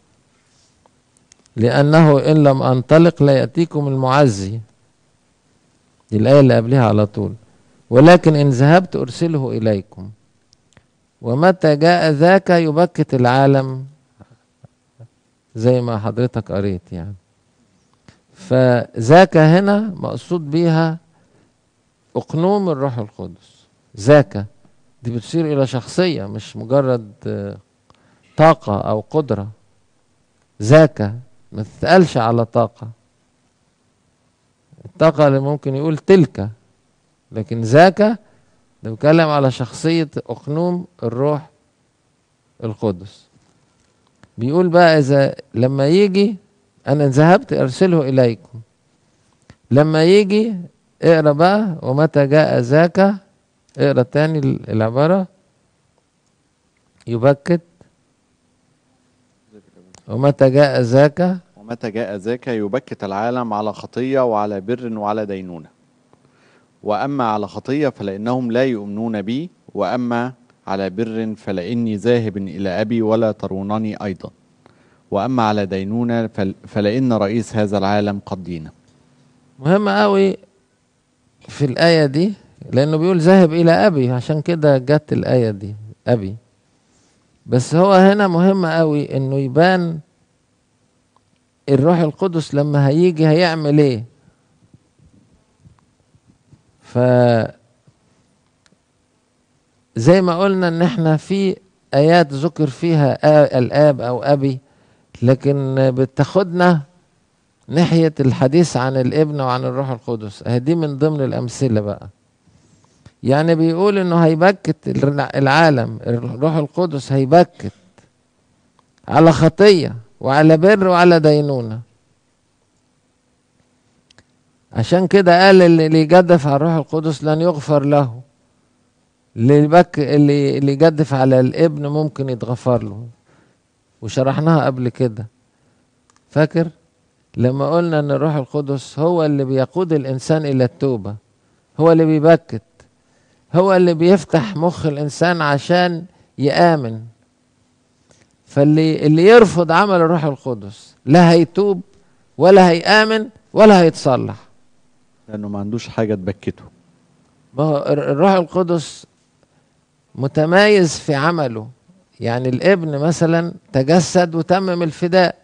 لأنه إن لم أنطلق لا يأتيكم المعزي دي الآية اللي قبليها على طول ولكن إن ذهبت أرسله إليكم ومتى جاء ذاك يبكت العالم زي ما حضرتك قريت يعني فذاك هنا مقصود بيها أقنوم الروح القدس ذاك دي بتشير إلى شخصية مش مجرد آه، طاقة أو قدرة ذاك ما تتقالش على طاقة الطاقة اللي ممكن يقول تلك لكن ذاك ده بيتكلم على شخصية أقنوم الروح القدس بيقول بقى إذا لما يجي أنا ذهبت أرسله إليكم لما يجي اقرا بقى ومتى جاء ذاك اقرا تاني ال- العبارة يبكت ومتى جاء ذاك ومتى جاء ذاك يبكت العالم على خطية وعلى بر وعلى دينونة وأما على خطية فلأنهم لا يؤمنون بي وأما على بر فلإني ذاهب إلى أبي ولا ترونني أيضا وأما على دينونة فل- فلإن رئيس هذا العالم قد دين مهم قوي في الآية دي لأنه بيقول ذاهب إلى أبي عشان كده جت الآية دي أبي بس هو هنا مهم قوي إنه يبان الروح القدس لما هيجي هيعمل إيه ف زي ما قلنا إن إحنا في آيات ذكر فيها آ- الآب أو أبي لكن بتاخدنا ناحية الحديث عن الابن وعن الروح القدس اهي دي من ضمن الأمثلة بقى يعني بيقول انه هيبكت الع- العالم الروح القدس هيبكت على خطية وعلى بر وعلى دينونة عشان كده قال اللي اللي يجدف على الروح القدس لن يغفر له اللي يبك اللي اللي يجدف على الابن ممكن يتغفر له وشرحناها قبل كده فاكر لما قلنا ان الروح القدس هو اللي بيقود الانسان الى التوبه هو اللي بيبكت هو اللي بيفتح مخ الانسان عشان يامن فاللي اللي يرفض عمل الروح القدس لا هيتوب ولا هيامن ولا هيتصلح لأنه ما عندوش حاجة تبكته ما هو الر- الروح القدس متميز في عمله يعني الابن مثلا تجسد وتمم الفداء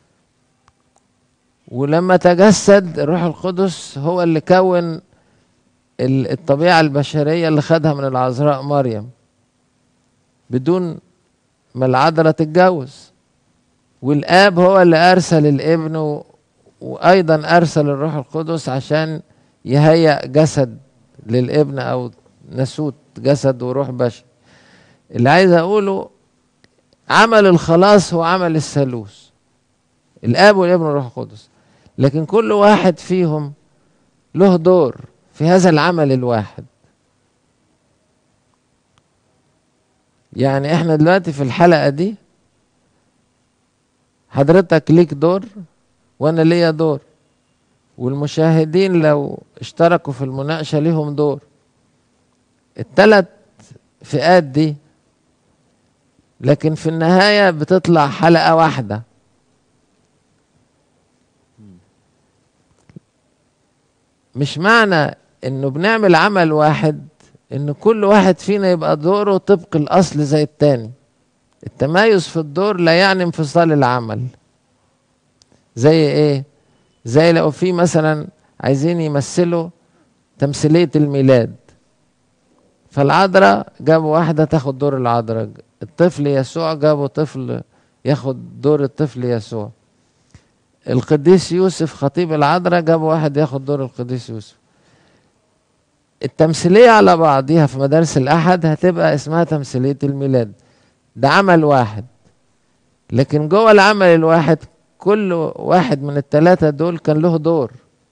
ولما تجسد الروح القدس هو اللي كون ال- الطبيعة البشرية اللي خدها من العذراء مريم بدون ما العذراء تتجوز والآب هو اللي أرسل الابن و- وأيضا أرسل الروح القدس عشان يهيأ جسد للابن أو نسوت جسد وروح بشر اللي عايز أقوله عمل الخلاص هو عمل الثالوث الآب والابن والروح القدس لكن كل واحد فيهم له دور في هذا العمل الواحد يعني احنا دلوقتي في الحلقة دي حضرتك ليك دور وانا ليا دور والمشاهدين لو اشتركوا في المناقشة ليهم دور التلات فئات دي لكن في النهاية بتطلع حلقة واحدة مش معنى انه بنعمل عمل واحد ان كل واحد فينا يبقى دوره طبق الاصل زي التاني التمايز في الدور لا يعني انفصال العمل زي ايه زي لو في مثلا عايزين يمثلوا تمثيلية الميلاد فالعذراء جابوا واحدة تاخد دور العذراء الطفل يسوع جابوا طفل ياخد دور الطفل يسوع القديس يوسف خطيب العذراء جابوا واحد ياخد دور القديس يوسف التمثيلية على بعضيها في مدارس الأحد هتبقى اسمها تمثيلية الميلاد ده عمل واحد لكن جوه العمل الواحد كل واحد من التلاتة دول كان له دور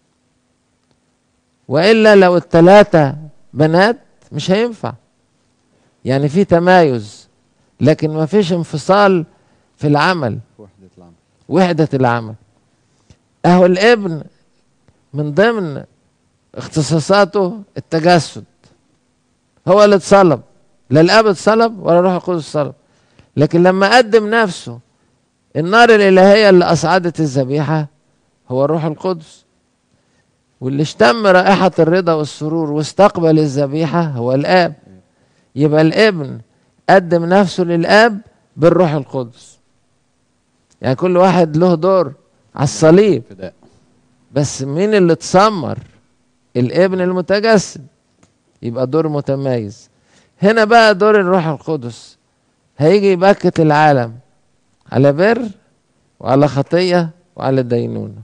وإلا لو التلاتة بنات مش هينفع يعني في تمايز لكن ما فيش انفصال في العمل وحدة العمل وحدة العمل اهو الابن من ضمن اختصاصاته التجسد هو اللي اتصلب لا الاب اتصلب ولا الروح القدس اتصلب لكن لما قدم نفسه النار الالهيه اللي اصعدت الذبيحه هو الروح القدس واللي اشتم رائحه الرضا والسرور واستقبل الذبيحه هو الاب يبقى الابن قدم نفسه للاب بالروح القدس يعني كل واحد له دور على الصليب فداء بس مين اللي اتسمر الابن المتجسد يبقى دور متميز هنا بقى دور الروح القدس هيجي يبكت العالم على بر وعلى خطية وعلى دينونة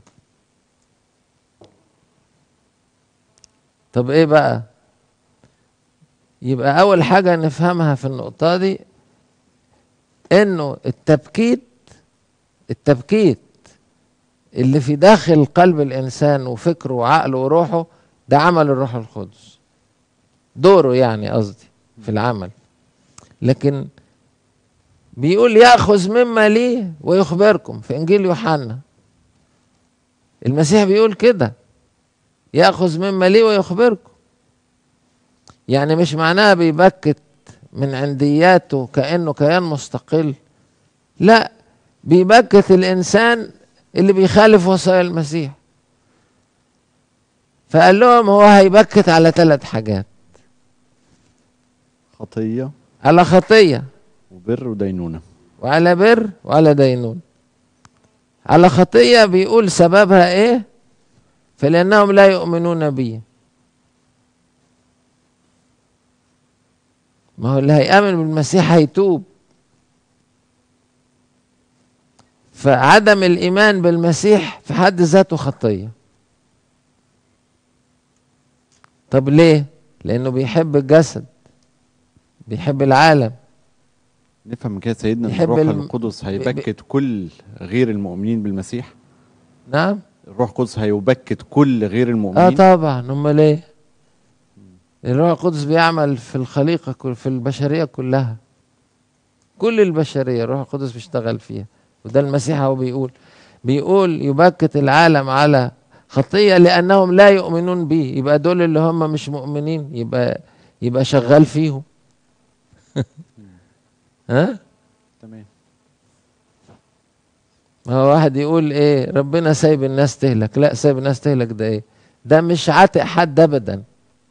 طب ايه بقى يبقى اول حاجة نفهمها في النقطة دي انه التبكيت التبكيت اللي في داخل قلب الانسان وفكره وعقله وروحه ده عمل الروح القدس دوره يعني قصدي في العمل لكن بيقول ياخذ مما ليه ويخبركم في انجيل يوحنا المسيح بيقول كده ياخذ مما ليه ويخبركم يعني مش معناها بيبكت من عندياته كانه كيان مستقل لا بيبكت الانسان اللي بيخالف وصايا المسيح فقال لهم هو هيبكت على ثلاث حاجات خطية على خطيه وبر ودينونة وعلى بر وعلى دينون على خطية بيقول سببها ايه فلأنهم لا يؤمنون بي ما هو اللي هيآمن بالمسيح هيتوب فعدم الإيمان بالمسيح في حد ذاته خطية طب ليه لأنه بيحب الجسد بيحب العالم نفهم من كده سيدنا ان يحب الروح الم- القدس هيبكت كل غير المؤمنين بالمسيح نعم الروح القدس هيبكت كل غير اه المؤمنين طبعا امال ايه الروح القدس بيعمل في الخليقه كل في البشريه كلها كل البشريه الروح القدس بيشتغل فيها وده المسيح هو بيقول بيقول يبكت العالم على خطيه لانهم لا يؤمنون به يبقى دول اللي هم مش مؤمنين يبقى يبقى شغال فيهم ها تمام ما هو واحد يقول ايه ربنا سايب الناس تهلك لا سايب الناس تهلك ده ايه ده مش عاتق حد ابدا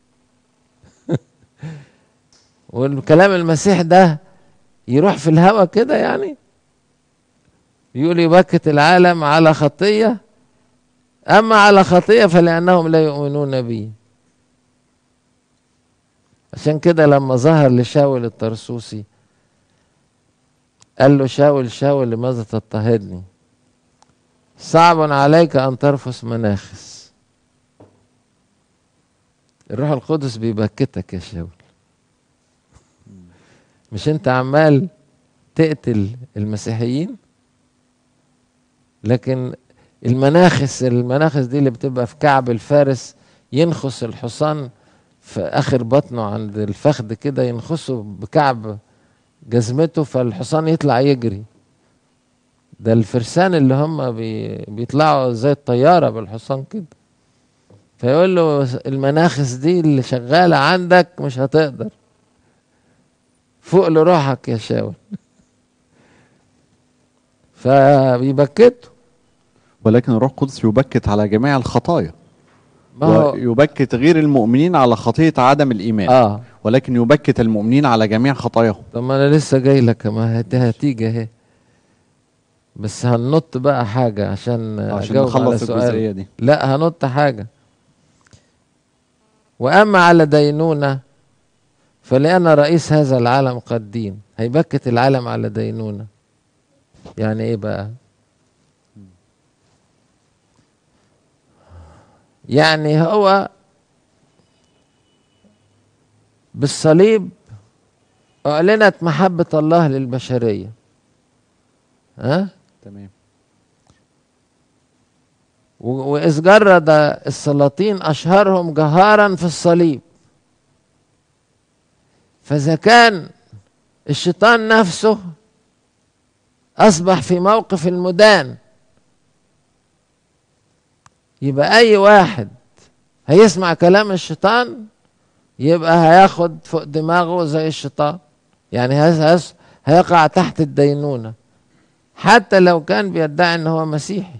والكلام المسيح ده يروح في الهوى كده يعني يقول يبكت العالم على خطية أما على خطية فلأنهم لا يؤمنون بي عشان كده لما ظهر لشاول الطرسوسي قال له شاول شاول لماذا تضطهدني صعب عليك أن ترفس مناخس الروح القدس بيبكتك يا شاول مش انت عمال تقتل المسيحيين لكن المناخس المناخس دي اللي بتبقى في كعب الفارس ينخس الحصان في اخر بطنه عند الفخذ كده ينخسه بكعب جزمته فالحصان يطلع يجري ده الفرسان اللي هم بي بيطلعوا زي الطيارة بالحصان كده فيقول له المناخس دي اللي شغالة عندك مش هتقدر فوق لروحك يا شاول فبيبكته ولكن الروح القدس يبكت على جميع الخطايا ما هو ويبكت غير المؤمنين على خطية عدم الإيمان اه ولكن يبكت المؤمنين على جميع خطاياهم طب ما انا لسه جاي لك ما هت- هتيجي اهي بس هننط بقى حاجة عشان عشان اجاوب على نخلص سؤال الجزئية دي لا هنط حاجة وأما على دينونة فلأن رئيس هذا العالم قد دين هيبكت العالم على دينونة يعني إيه بقى يعني هو بالصليب أعلنت محبة الله للبشرية ها تمام و- وإذ جرد السلاطين أشهرهم جهارا في الصليب فإذا كان الشيطان نفسه أصبح في موقف المدان يبقى أي واحد هيسمع كلام الشيطان يبقى هياخد فوق دماغه زي الشيطان يعني هيس- هيس- هيقع تحت الدينونة حتى لو كان بيدعي ان هو مسيحي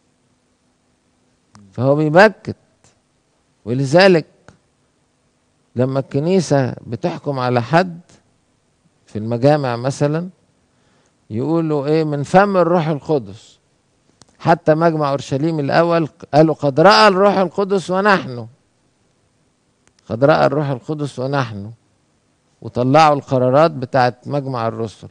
فهو بيبكت ولذلك لما الكنيسة بتحكم على حد في المجامع مثلا يقولوا ايه من فم الروح القدس حتى مجمع اورشليم الاول قالوا قد راى الروح القدس ونحن قد راى الروح القدس ونحن وطلعوا القرارات بتاعت مجمع الرسل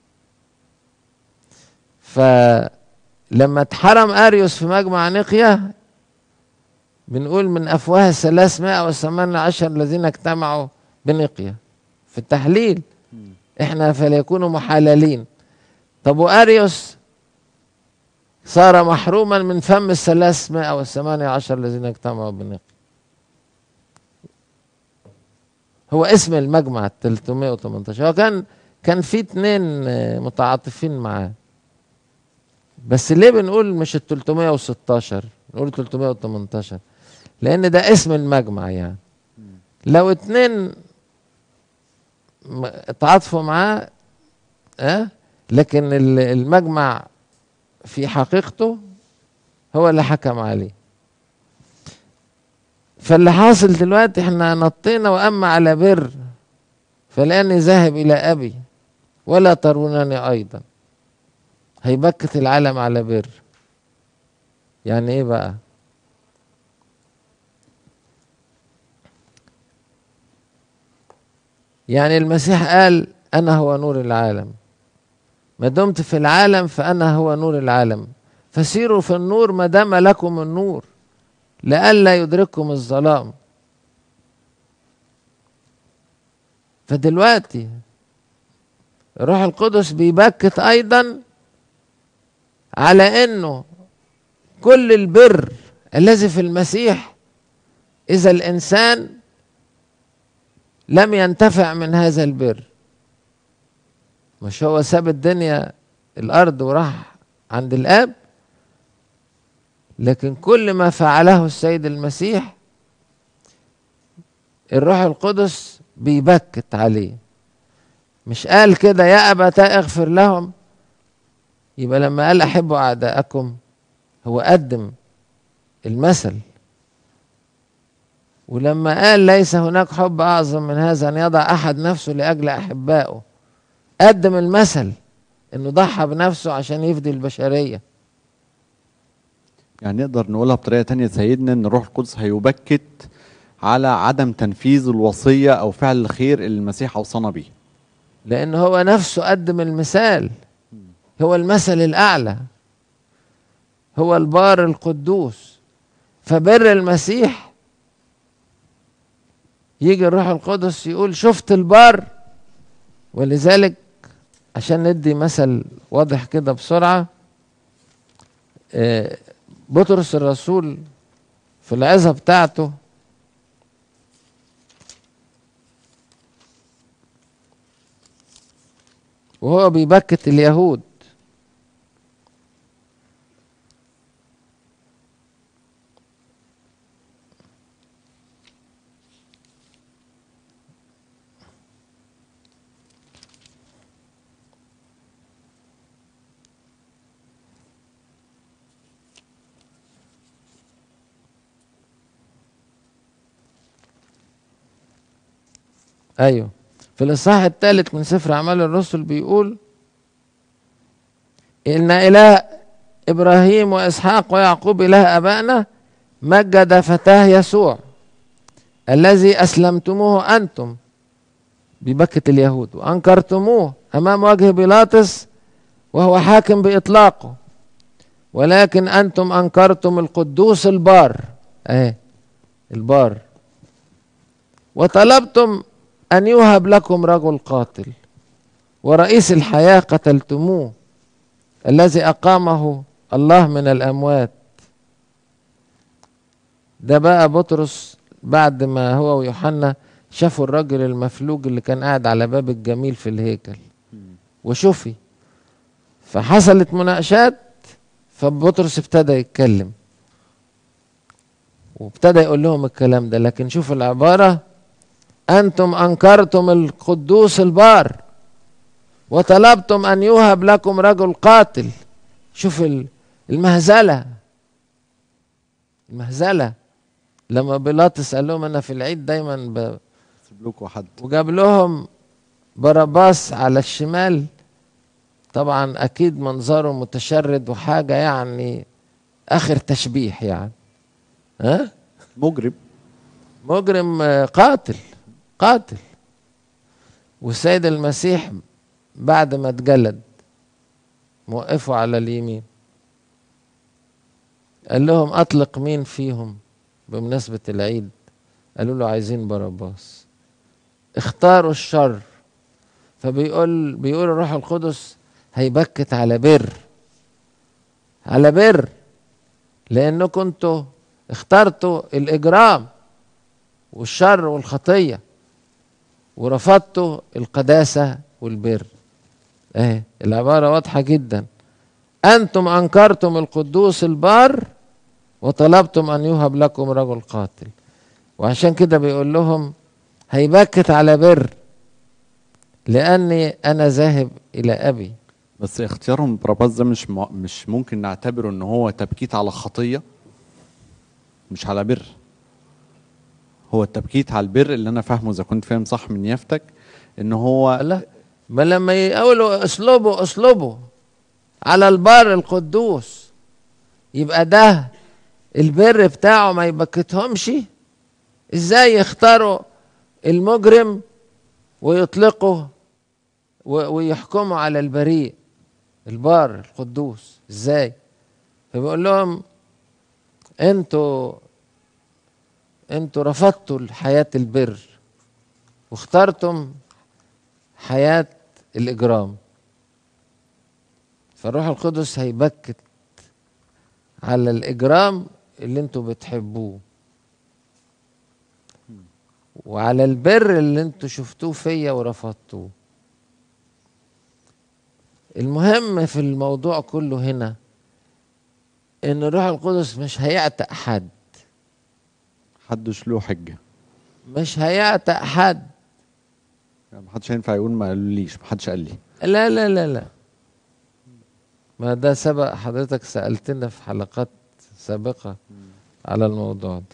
فلما اتحرم اريوس في مجمع نقيا بنقول من افواه الثلاثمائة وثمانية عشر الذين اجتمعوا بنقيا في التحليل احنا فليكونوا محللين طب واريوس صار محروما من فم الثلاثمائة والثمانية عشر الذين اجتمعوا بنقيا هو اسم المجمع ال 318 هو كان كان في اتنين آه، متعاطفين معاه بس ليه بنقول مش ال 316 نقول 318 لان ده اسم المجمع يعني لو اتنين م- اتعاطفوا معاه اه لكن ال- المجمع في حقيقته هو اللي حكم عليه فاللي حاصل دلوقتي احنا نطينا واما على بر فلاني ذاهب الى ابي ولا ترونني ايضا هيبكت العالم على بر يعني ايه بقى يعني المسيح قال انا هو نور العالم ما دمت في العالم فانا هو نور العالم فسيروا في النور ما دام لكم النور لئلا يدرككم الظلام فدلوقتي الروح القدس بيبكت ايضا على انه كل البر الذي في المسيح اذا الانسان لم ينتفع من هذا البر مش هو ساب الدنيا الارض وراح عند الاب لكن كل ما فعله السيد المسيح الروح القدس بيبكت عليه مش قال كده يا أبتاه اغفر لهم يبقى لما قال أحبوا أعداءكم هو قدم المثل ولما قال ليس هناك حب أعظم من هذا أن يضع أحد نفسه لأجل أحبائه قدم المثل إنه ضحى بنفسه عشان يفدي البشرية يعني نقدر نقولها بطريقة تانية سيدنا ان الروح القدس هيبكت على عدم تنفيذ الوصية او فعل الخير اللي المسيح اوصانا بيه لأن هو نفسه قدم المثال هو المثل الأعلى هو البار القدوس فبر المسيح يجي الروح القدس يقول شفت البار ولذلك عشان ندي مثل واضح كده بسرعة آه، بطرس الرسول في العظة بتاعته وهو بيبكت اليهود ايوه في الاصحاح الثالث من سفر اعمال الرسل بيقول ان اله ابراهيم واسحاق ويعقوب اله ابائنا مجد فتاه يسوع الذي اسلمتموه انتم ببكة اليهود وانكرتموه امام وجه بيلاطس وهو حاكم باطلاقه ولكن انتم انكرتم القدوس البار اهي البار وطلبتم ان يوهب لكم رجل قاتل ورئيس الحياه قتلتموه الذي اقامه الله من الاموات ده بقى بطرس بعد ما هو ويوحنا شافوا الراجل المفلوج اللي كان قاعد على باب الجميل في الهيكل وشفي فحصلت مناقشات فبطرس ابتدى يتكلم وابتدى يقول لهم الكلام ده لكن شوف العبارة أنتم أنكرتم القدوس البار وطلبتم أن يوهب لكم رجل قاتل شوف المهزلة المهزلة لما بيلاطس قال لهم أنا في العيد دايما ب... سيب لكم حد وجاب لهم باراباس على الشمال طبعا اكيد منظره متشرد وحاجه يعني اخر تشبيح يعني ها مجرم مجرم آه، قاتل قاتل والسيد المسيح بعد ما اتجلد موقفه على اليمين قال لهم اطلق مين فيهم بمناسبه العيد قالوا له عايزين باراباس اختاروا الشر فبيقول بيقول الروح القدس هيبكت على بر على بر لانكم كنتوا اخترتوا الاجرام والشر والخطيه ورفضتوا القداسه والبر اهي العباره واضحه جدا انتم انكرتم القدوس البار وطلبتم ان يوهب لكم رجل قاتل وعشان كده بيقول لهم هيبكت على بر لاني انا ذاهب الى ابي بس اختيارهم براباز ده مش م... مش ممكن نعتبره ان هو تبكيت على خطيه مش على بر هو التبكيت على البر اللي انا فاهمه اذا كنت فاهم صح من يافتك ان هو لا ما لما يقولوا اسلوبه اسلوبه على البار القدوس يبقى ده البر بتاعه ما يبكتهمش ازاي يختاروا المجرم ويطلقوا و- ويحكموا على البريء البار القدوس ازاي فبيقول لهم انتوا انتوا رفضتوا حياة البر واخترتم حياة الإجرام فالروح القدس هيبكت على الإجرام اللي انتوا بتحبوه وعلى البر اللي انتوا شفتوه فيا ورفضتوه المهم في الموضوع كله هنا ان الروح القدس مش هيعتق حد محدش له حجه مش هيعتق حد يعني محدش هينفع يقول ما قالوليش محدش قال لي لا لا لا لا ما ده سبق حضرتك سألتنا في حلقات سابقة على الموضوع ده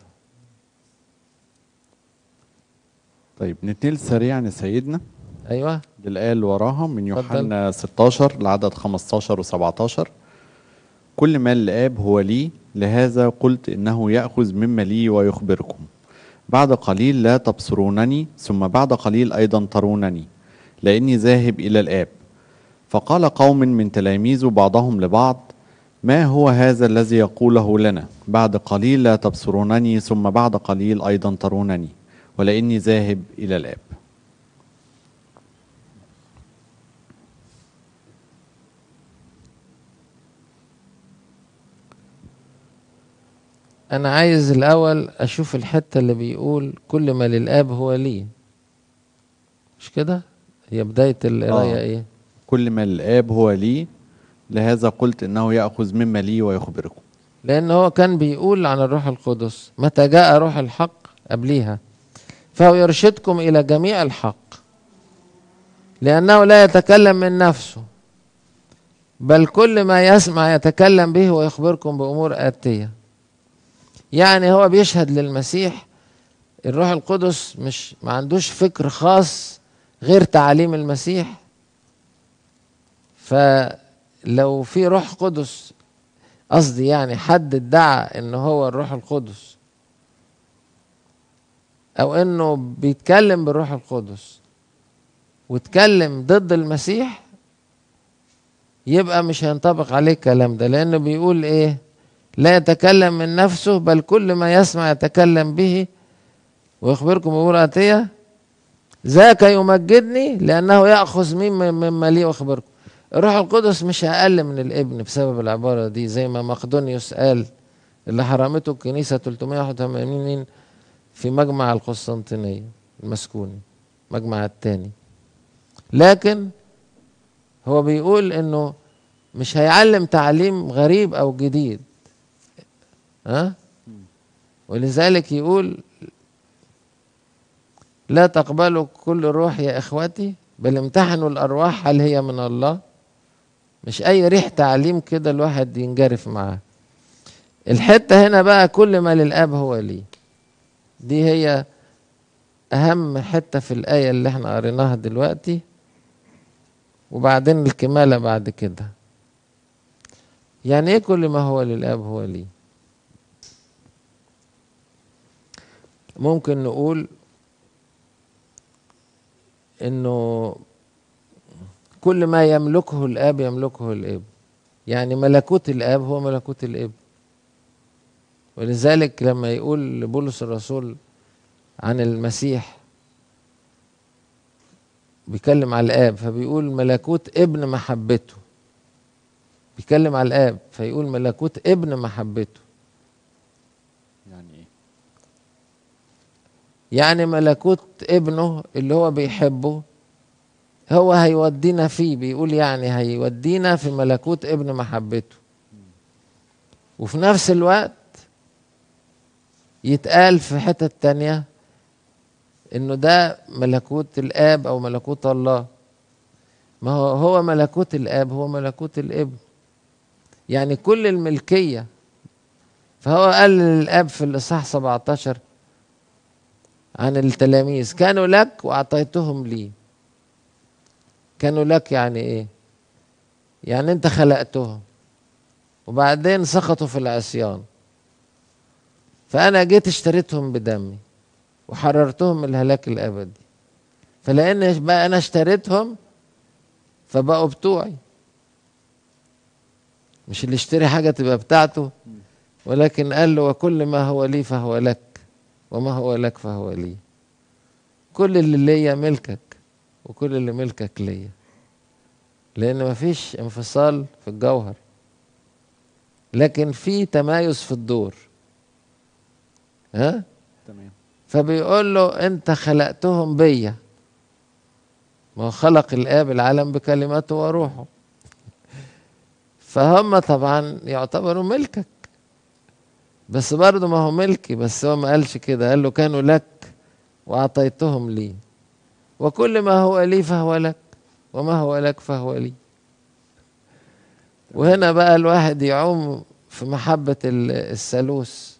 طيب نتنقل سريعا يا سيدنا أيوة للآية اللي وراها من اتفضل. يوحنا 16 لعدد 15 و17 كل ما للآب هو لي لهذا قلت إنه يأخذ مما لي ويخبركم بعد قليل لا تبصرونني ثم بعد قليل أيضا ترونني لأني ذاهب إلى الآب فقال قوم من تلاميذه بعضهم لبعض ما هو هذا الذي يقوله لنا بعد قليل لا تبصرونني ثم بعد قليل أيضا ترونني ولأني ذاهب إلى الآب أنا عايز الأول أشوف الحتة اللي بيقول كل ما للآب هو لي مش كده؟ هي بداية القراية آه. إيه؟ كل ما الآب هو لي لهذا قلت إنه يأخذ مما لي ويخبركم لأن هو كان بيقول عن الروح القدس متى جاء روح الحق قبليها فهو يرشدكم إلى جميع الحق لأنه لا يتكلم من نفسه بل كل ما يسمع يتكلم به ويخبركم بأمور آتية يعني هو بيشهد للمسيح الروح القدس مش ما عندوش فكر خاص غير تعاليم المسيح فلو في روح قدس قصدي يعني حد ادعى ان هو الروح القدس او انه بيتكلم بالروح القدس واتكلم ضد المسيح يبقى مش هينطبق عليه الكلام ده لانه بيقول ايه لا يتكلم من نفسه بل كل ما يسمع يتكلم به ويخبركم بأمور آتية ذاك يمجدني لأنه يأخذ مما مما لي وأخبركم الروح القدس مش أقل من الابن بسبب العبارة دي زي ما مقدونيوس قال اللي حرمته الكنيسة 381 في مجمع القسطنطينية المسكوني مجمع الثاني لكن هو بيقول انه مش هيعلم تعليم غريب او جديد ها ولذلك يقول لا تقبلوا كل روح يا اخوتي بل امتحنوا الارواح هل هي من الله مش اي ريح تعليم كده الواحد ينجرف معاه الحته هنا بقى كل ما للاب هو لي دي هي اهم حته في الايه اللي احنا قريناها دلوقتي وبعدين الكماله بعد كده يعني ايه كل ما هو للاب هو لي ممكن نقول انه كل ما يملكه الاب يملكه الابن يعني ملكوت الاب هو ملكوت الابن ولذلك لما يقول بولس الرسول عن المسيح بيتكلم على الاب فبيقول ملكوت ابن محبته بيتكلم على الاب فيقول ملكوت ابن محبته يعني ايه يعني ملكوت ابنه اللي هو بيحبه هو هيودينا فيه بيقول يعني هيودينا في ملكوت ابن محبته وفي نفس الوقت يتقال في حتة تانية انه ده ملكوت الاب او ملكوت الله ما هو هو ملكوت الاب هو ملكوت الابن يعني كل الملكية فهو قال للاب في الاصحاح 17 عن التلاميذ كانوا لك واعطيتهم لي كانوا لك يعني ايه يعني انت خلقتهم وبعدين سقطوا في العصيان فانا جيت اشتريتهم بدمي وحررتهم من الهلاك الابدي فلان بقى انا اشتريتهم فبقوا بتوعي مش اللي يشتري حاجه تبقى بتاعته ولكن قال له وكل ما هو لي فهو لك وما هو لك فهو لي كل اللي ليا ملكك وكل اللي ملكك ليا لان مفيش انفصال في الجوهر لكن في تمايز في الدور ها تمام فبيقول له انت خلقتهم بيا ما هو خلق الاب العالم بكلماته وروحه فهم طبعا يعتبروا ملكك بس برضه ما هو ملكي بس هو ما قالش كده قال له كانوا لك واعطيتهم لي وكل ما هو لي فهو لك وما هو لك فهو لي وهنا بقى الواحد يعوم في محبة ال- الثالوث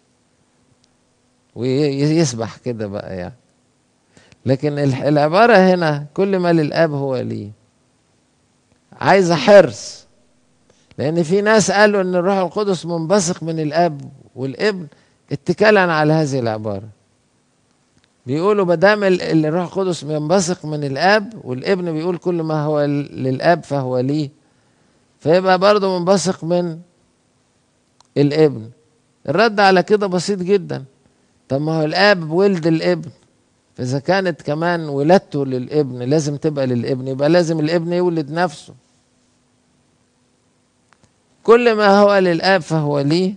ويسبح كده بقى يعني لكن الح- العبارة هنا كل ما للأب هو لي عايزة حرص لأن في ناس قالوا إن الروح القدس منبثق من الأب والابن اتكالا على هذه العبارة بيقولوا ما دام ال- الروح القدس ينبثق من الاب والابن بيقول كل ما هو ل- للاب فهو لي فيبقى برضه منبثق من الابن الرد على كده بسيط جدا طب ما هو الاب ولد الابن فاذا كانت كمان ولادته للابن لازم تبقى للابن يبقى لازم الابن يولد نفسه كل ما هو للاب فهو لي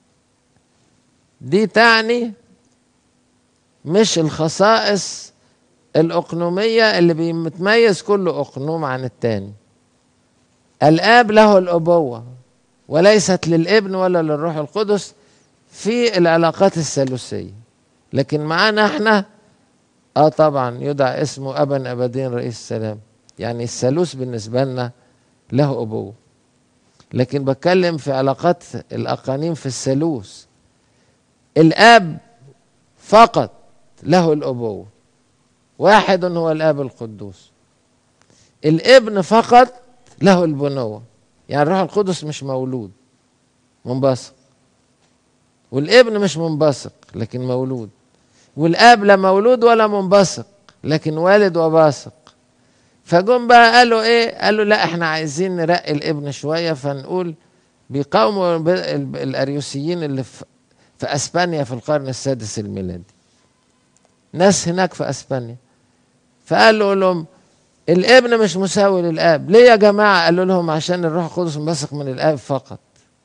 دي تعني مش الخصائص الأقنومية اللي بيتميز كل أقنوم عن التاني الآب له الأبوة وليست للابن ولا للروح القدس في العلاقات الثالوثية لكن معانا احنا اه طبعا يدعى اسمه أبا أبدين رئيس السلام يعني الثالوث بالنسبة لنا له أبوة لكن بتكلم في علاقات الأقانيم في الثالوث الآب فقط له الأبوة واحد هو الآب القدوس الابن فقط له البنوة يعني الروح القدس مش مولود منبثق والابن مش منبثق لكن مولود والاب لا مولود ولا منبثق لكن والد وباثق فجم بقى قالوا ايه قالوا لا احنا عايزين نرقي الابن شويه فنقول بيقاوموا ب- ال- الاريوسيين اللي في في اسبانيا في القرن السادس الميلادي ناس هناك في اسبانيا فقالوا لهم الابن مش مساوي للاب ليه يا جماعه قالوا لهم عشان الروح القدس منبثق من الاب فقط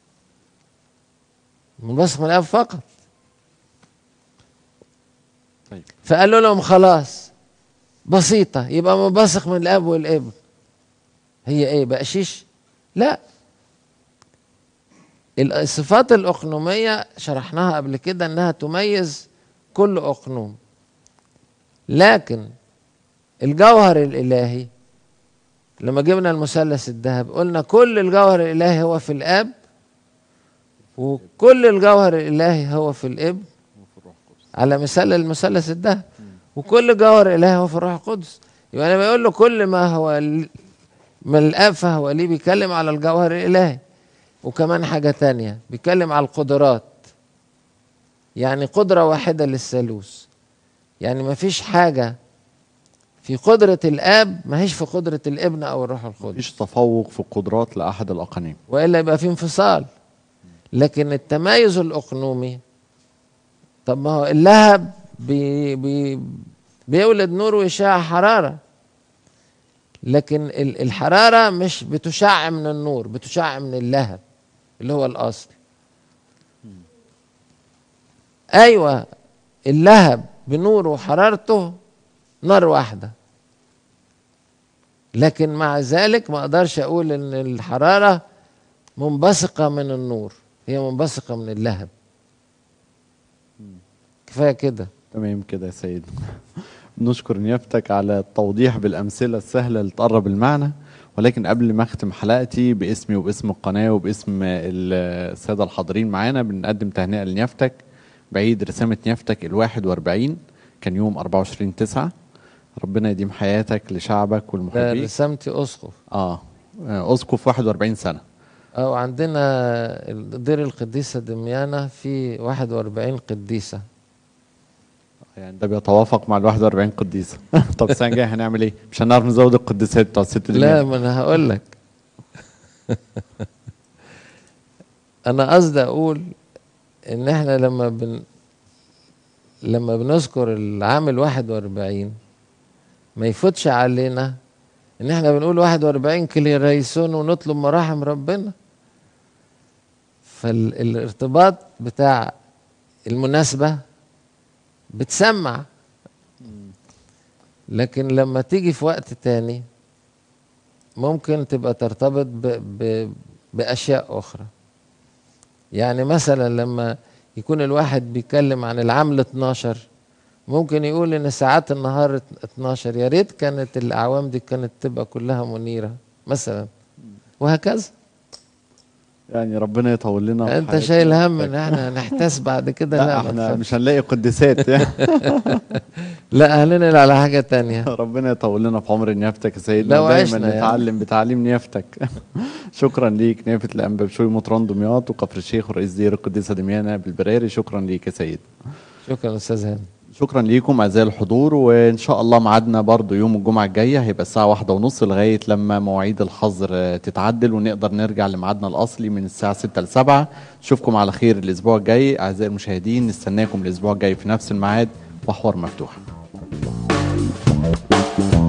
منبثق من الاب فقط طيب فقالوا لهم خلاص بسيطة يبقى منبثق من الأب والابن هي إيه بقشيش؟ لا الصفات الأقنومية شرحناها قبل كده إنها تميز كل أقنوم لكن الجوهر الإلهي لما جبنا المثلث الذهب قلنا كل الجوهر الإلهي هو في الآب وكل الجوهر الإلهي هو في الابن على مثال المثلث الذهب وكل جوهر إلهي هو في الروح القدس يبقى لما يقول له كل ما هو ل- من الآب فهو ليه بيتكلم على الجوهر الإلهي وكمان حاجة تانية بيتكلم على القدرات يعني قدرة واحدة للثالوث يعني ما فيش حاجة في قدرة الآب ما هيش في قدرة الابن أو الروح القدس مفيش تفوق في القدرات لأحد الأقانيم والا يبقى في انفصال لكن التمايز الاقنومي طب ما هو اللهب بي بي بيولد نور ويشع حراره لكن ال- الحراره مش بتشع من النور بتشع من اللهب اللي هو الاصل ايوه اللهب بنوره وحرارته نار واحده لكن مع ذلك ما اقدرش اقول ان الحراره منبثقه من النور هي منبثقه من اللهب كفايه كده تمام كده يا سيد نشكر نيافتك على التوضيح بالأمثلة السهلة اللي تقرب المعنى ولكن قبل ما أختم حلقتي باسمي وباسم القناة وباسم السادة الحاضرين معانا بنقدم تهنئة لنيافتك بعيد رسامة نيافتك الواحد واربعين كان يوم 24 تسعة ربنا يديم حياتك لشعبك ده والمحبين رسمتي اسقف اه آه، أسقف 41 سنة او عندنا دير القديسه دميانه في 41 قديسه يعني ده بيتوافق مع ال 41 قديسة طب السنة الجاية هنعمل ايه؟ مش هنعرف نزود القديسات بتوع الست دي لا ما انا هقول لك انا قصدي اقول ان احنا لما بن لما بنذكر العام ال 41 ما يفوتش علينا ان احنا بنقول 41 كلي ريسون ونطلب مراحم ربنا فالارتباط بتاع المناسبة بتسمع لكن لما تيجي في وقت تاني ممكن تبقى ترتبط ب ب بأشياء أخرى يعني مثلا لما يكون الواحد بيتكلم عن العام ال 12 ممكن يقول ان ساعات النهار 12 يا ريت كانت الاعوام دي كانت تبقى كلها منيره مثلا وهكذا يعني ربنا يطول لنا انت حياتنا. شايل هم ان احنا هنحتاس بعد كده لا لا, احنا ما مش هنلاقي قديسات لا هننقل على حاجه تانية ربنا يطول لنا في عمر نيافتك يا سيدنا لو دايما عشنا يعني. نتعلم بتعليم نيافتك شكرا ليك نيافة الأنبا بشوي مطران دمياط وكفر الشيخ ورئيس دير القديسة دميانة بالبراري شكرا ليك يا سيد شكرا استاذ هاني شكرا ليكم اعزائي الحضور وان شاء الله ميعادنا برضو يوم الجمعه الجايه هيبقى الساعه واحدة ونص لغايه لما مواعيد الحظر آه، تتعدل ونقدر نرجع لميعادنا الاصلي من الساعه 6 ل 7 نشوفكم على خير الاسبوع الجاي اعزائي المشاهدين نستناكم الاسبوع الجاي في نفس الميعاد وحوار مفتوح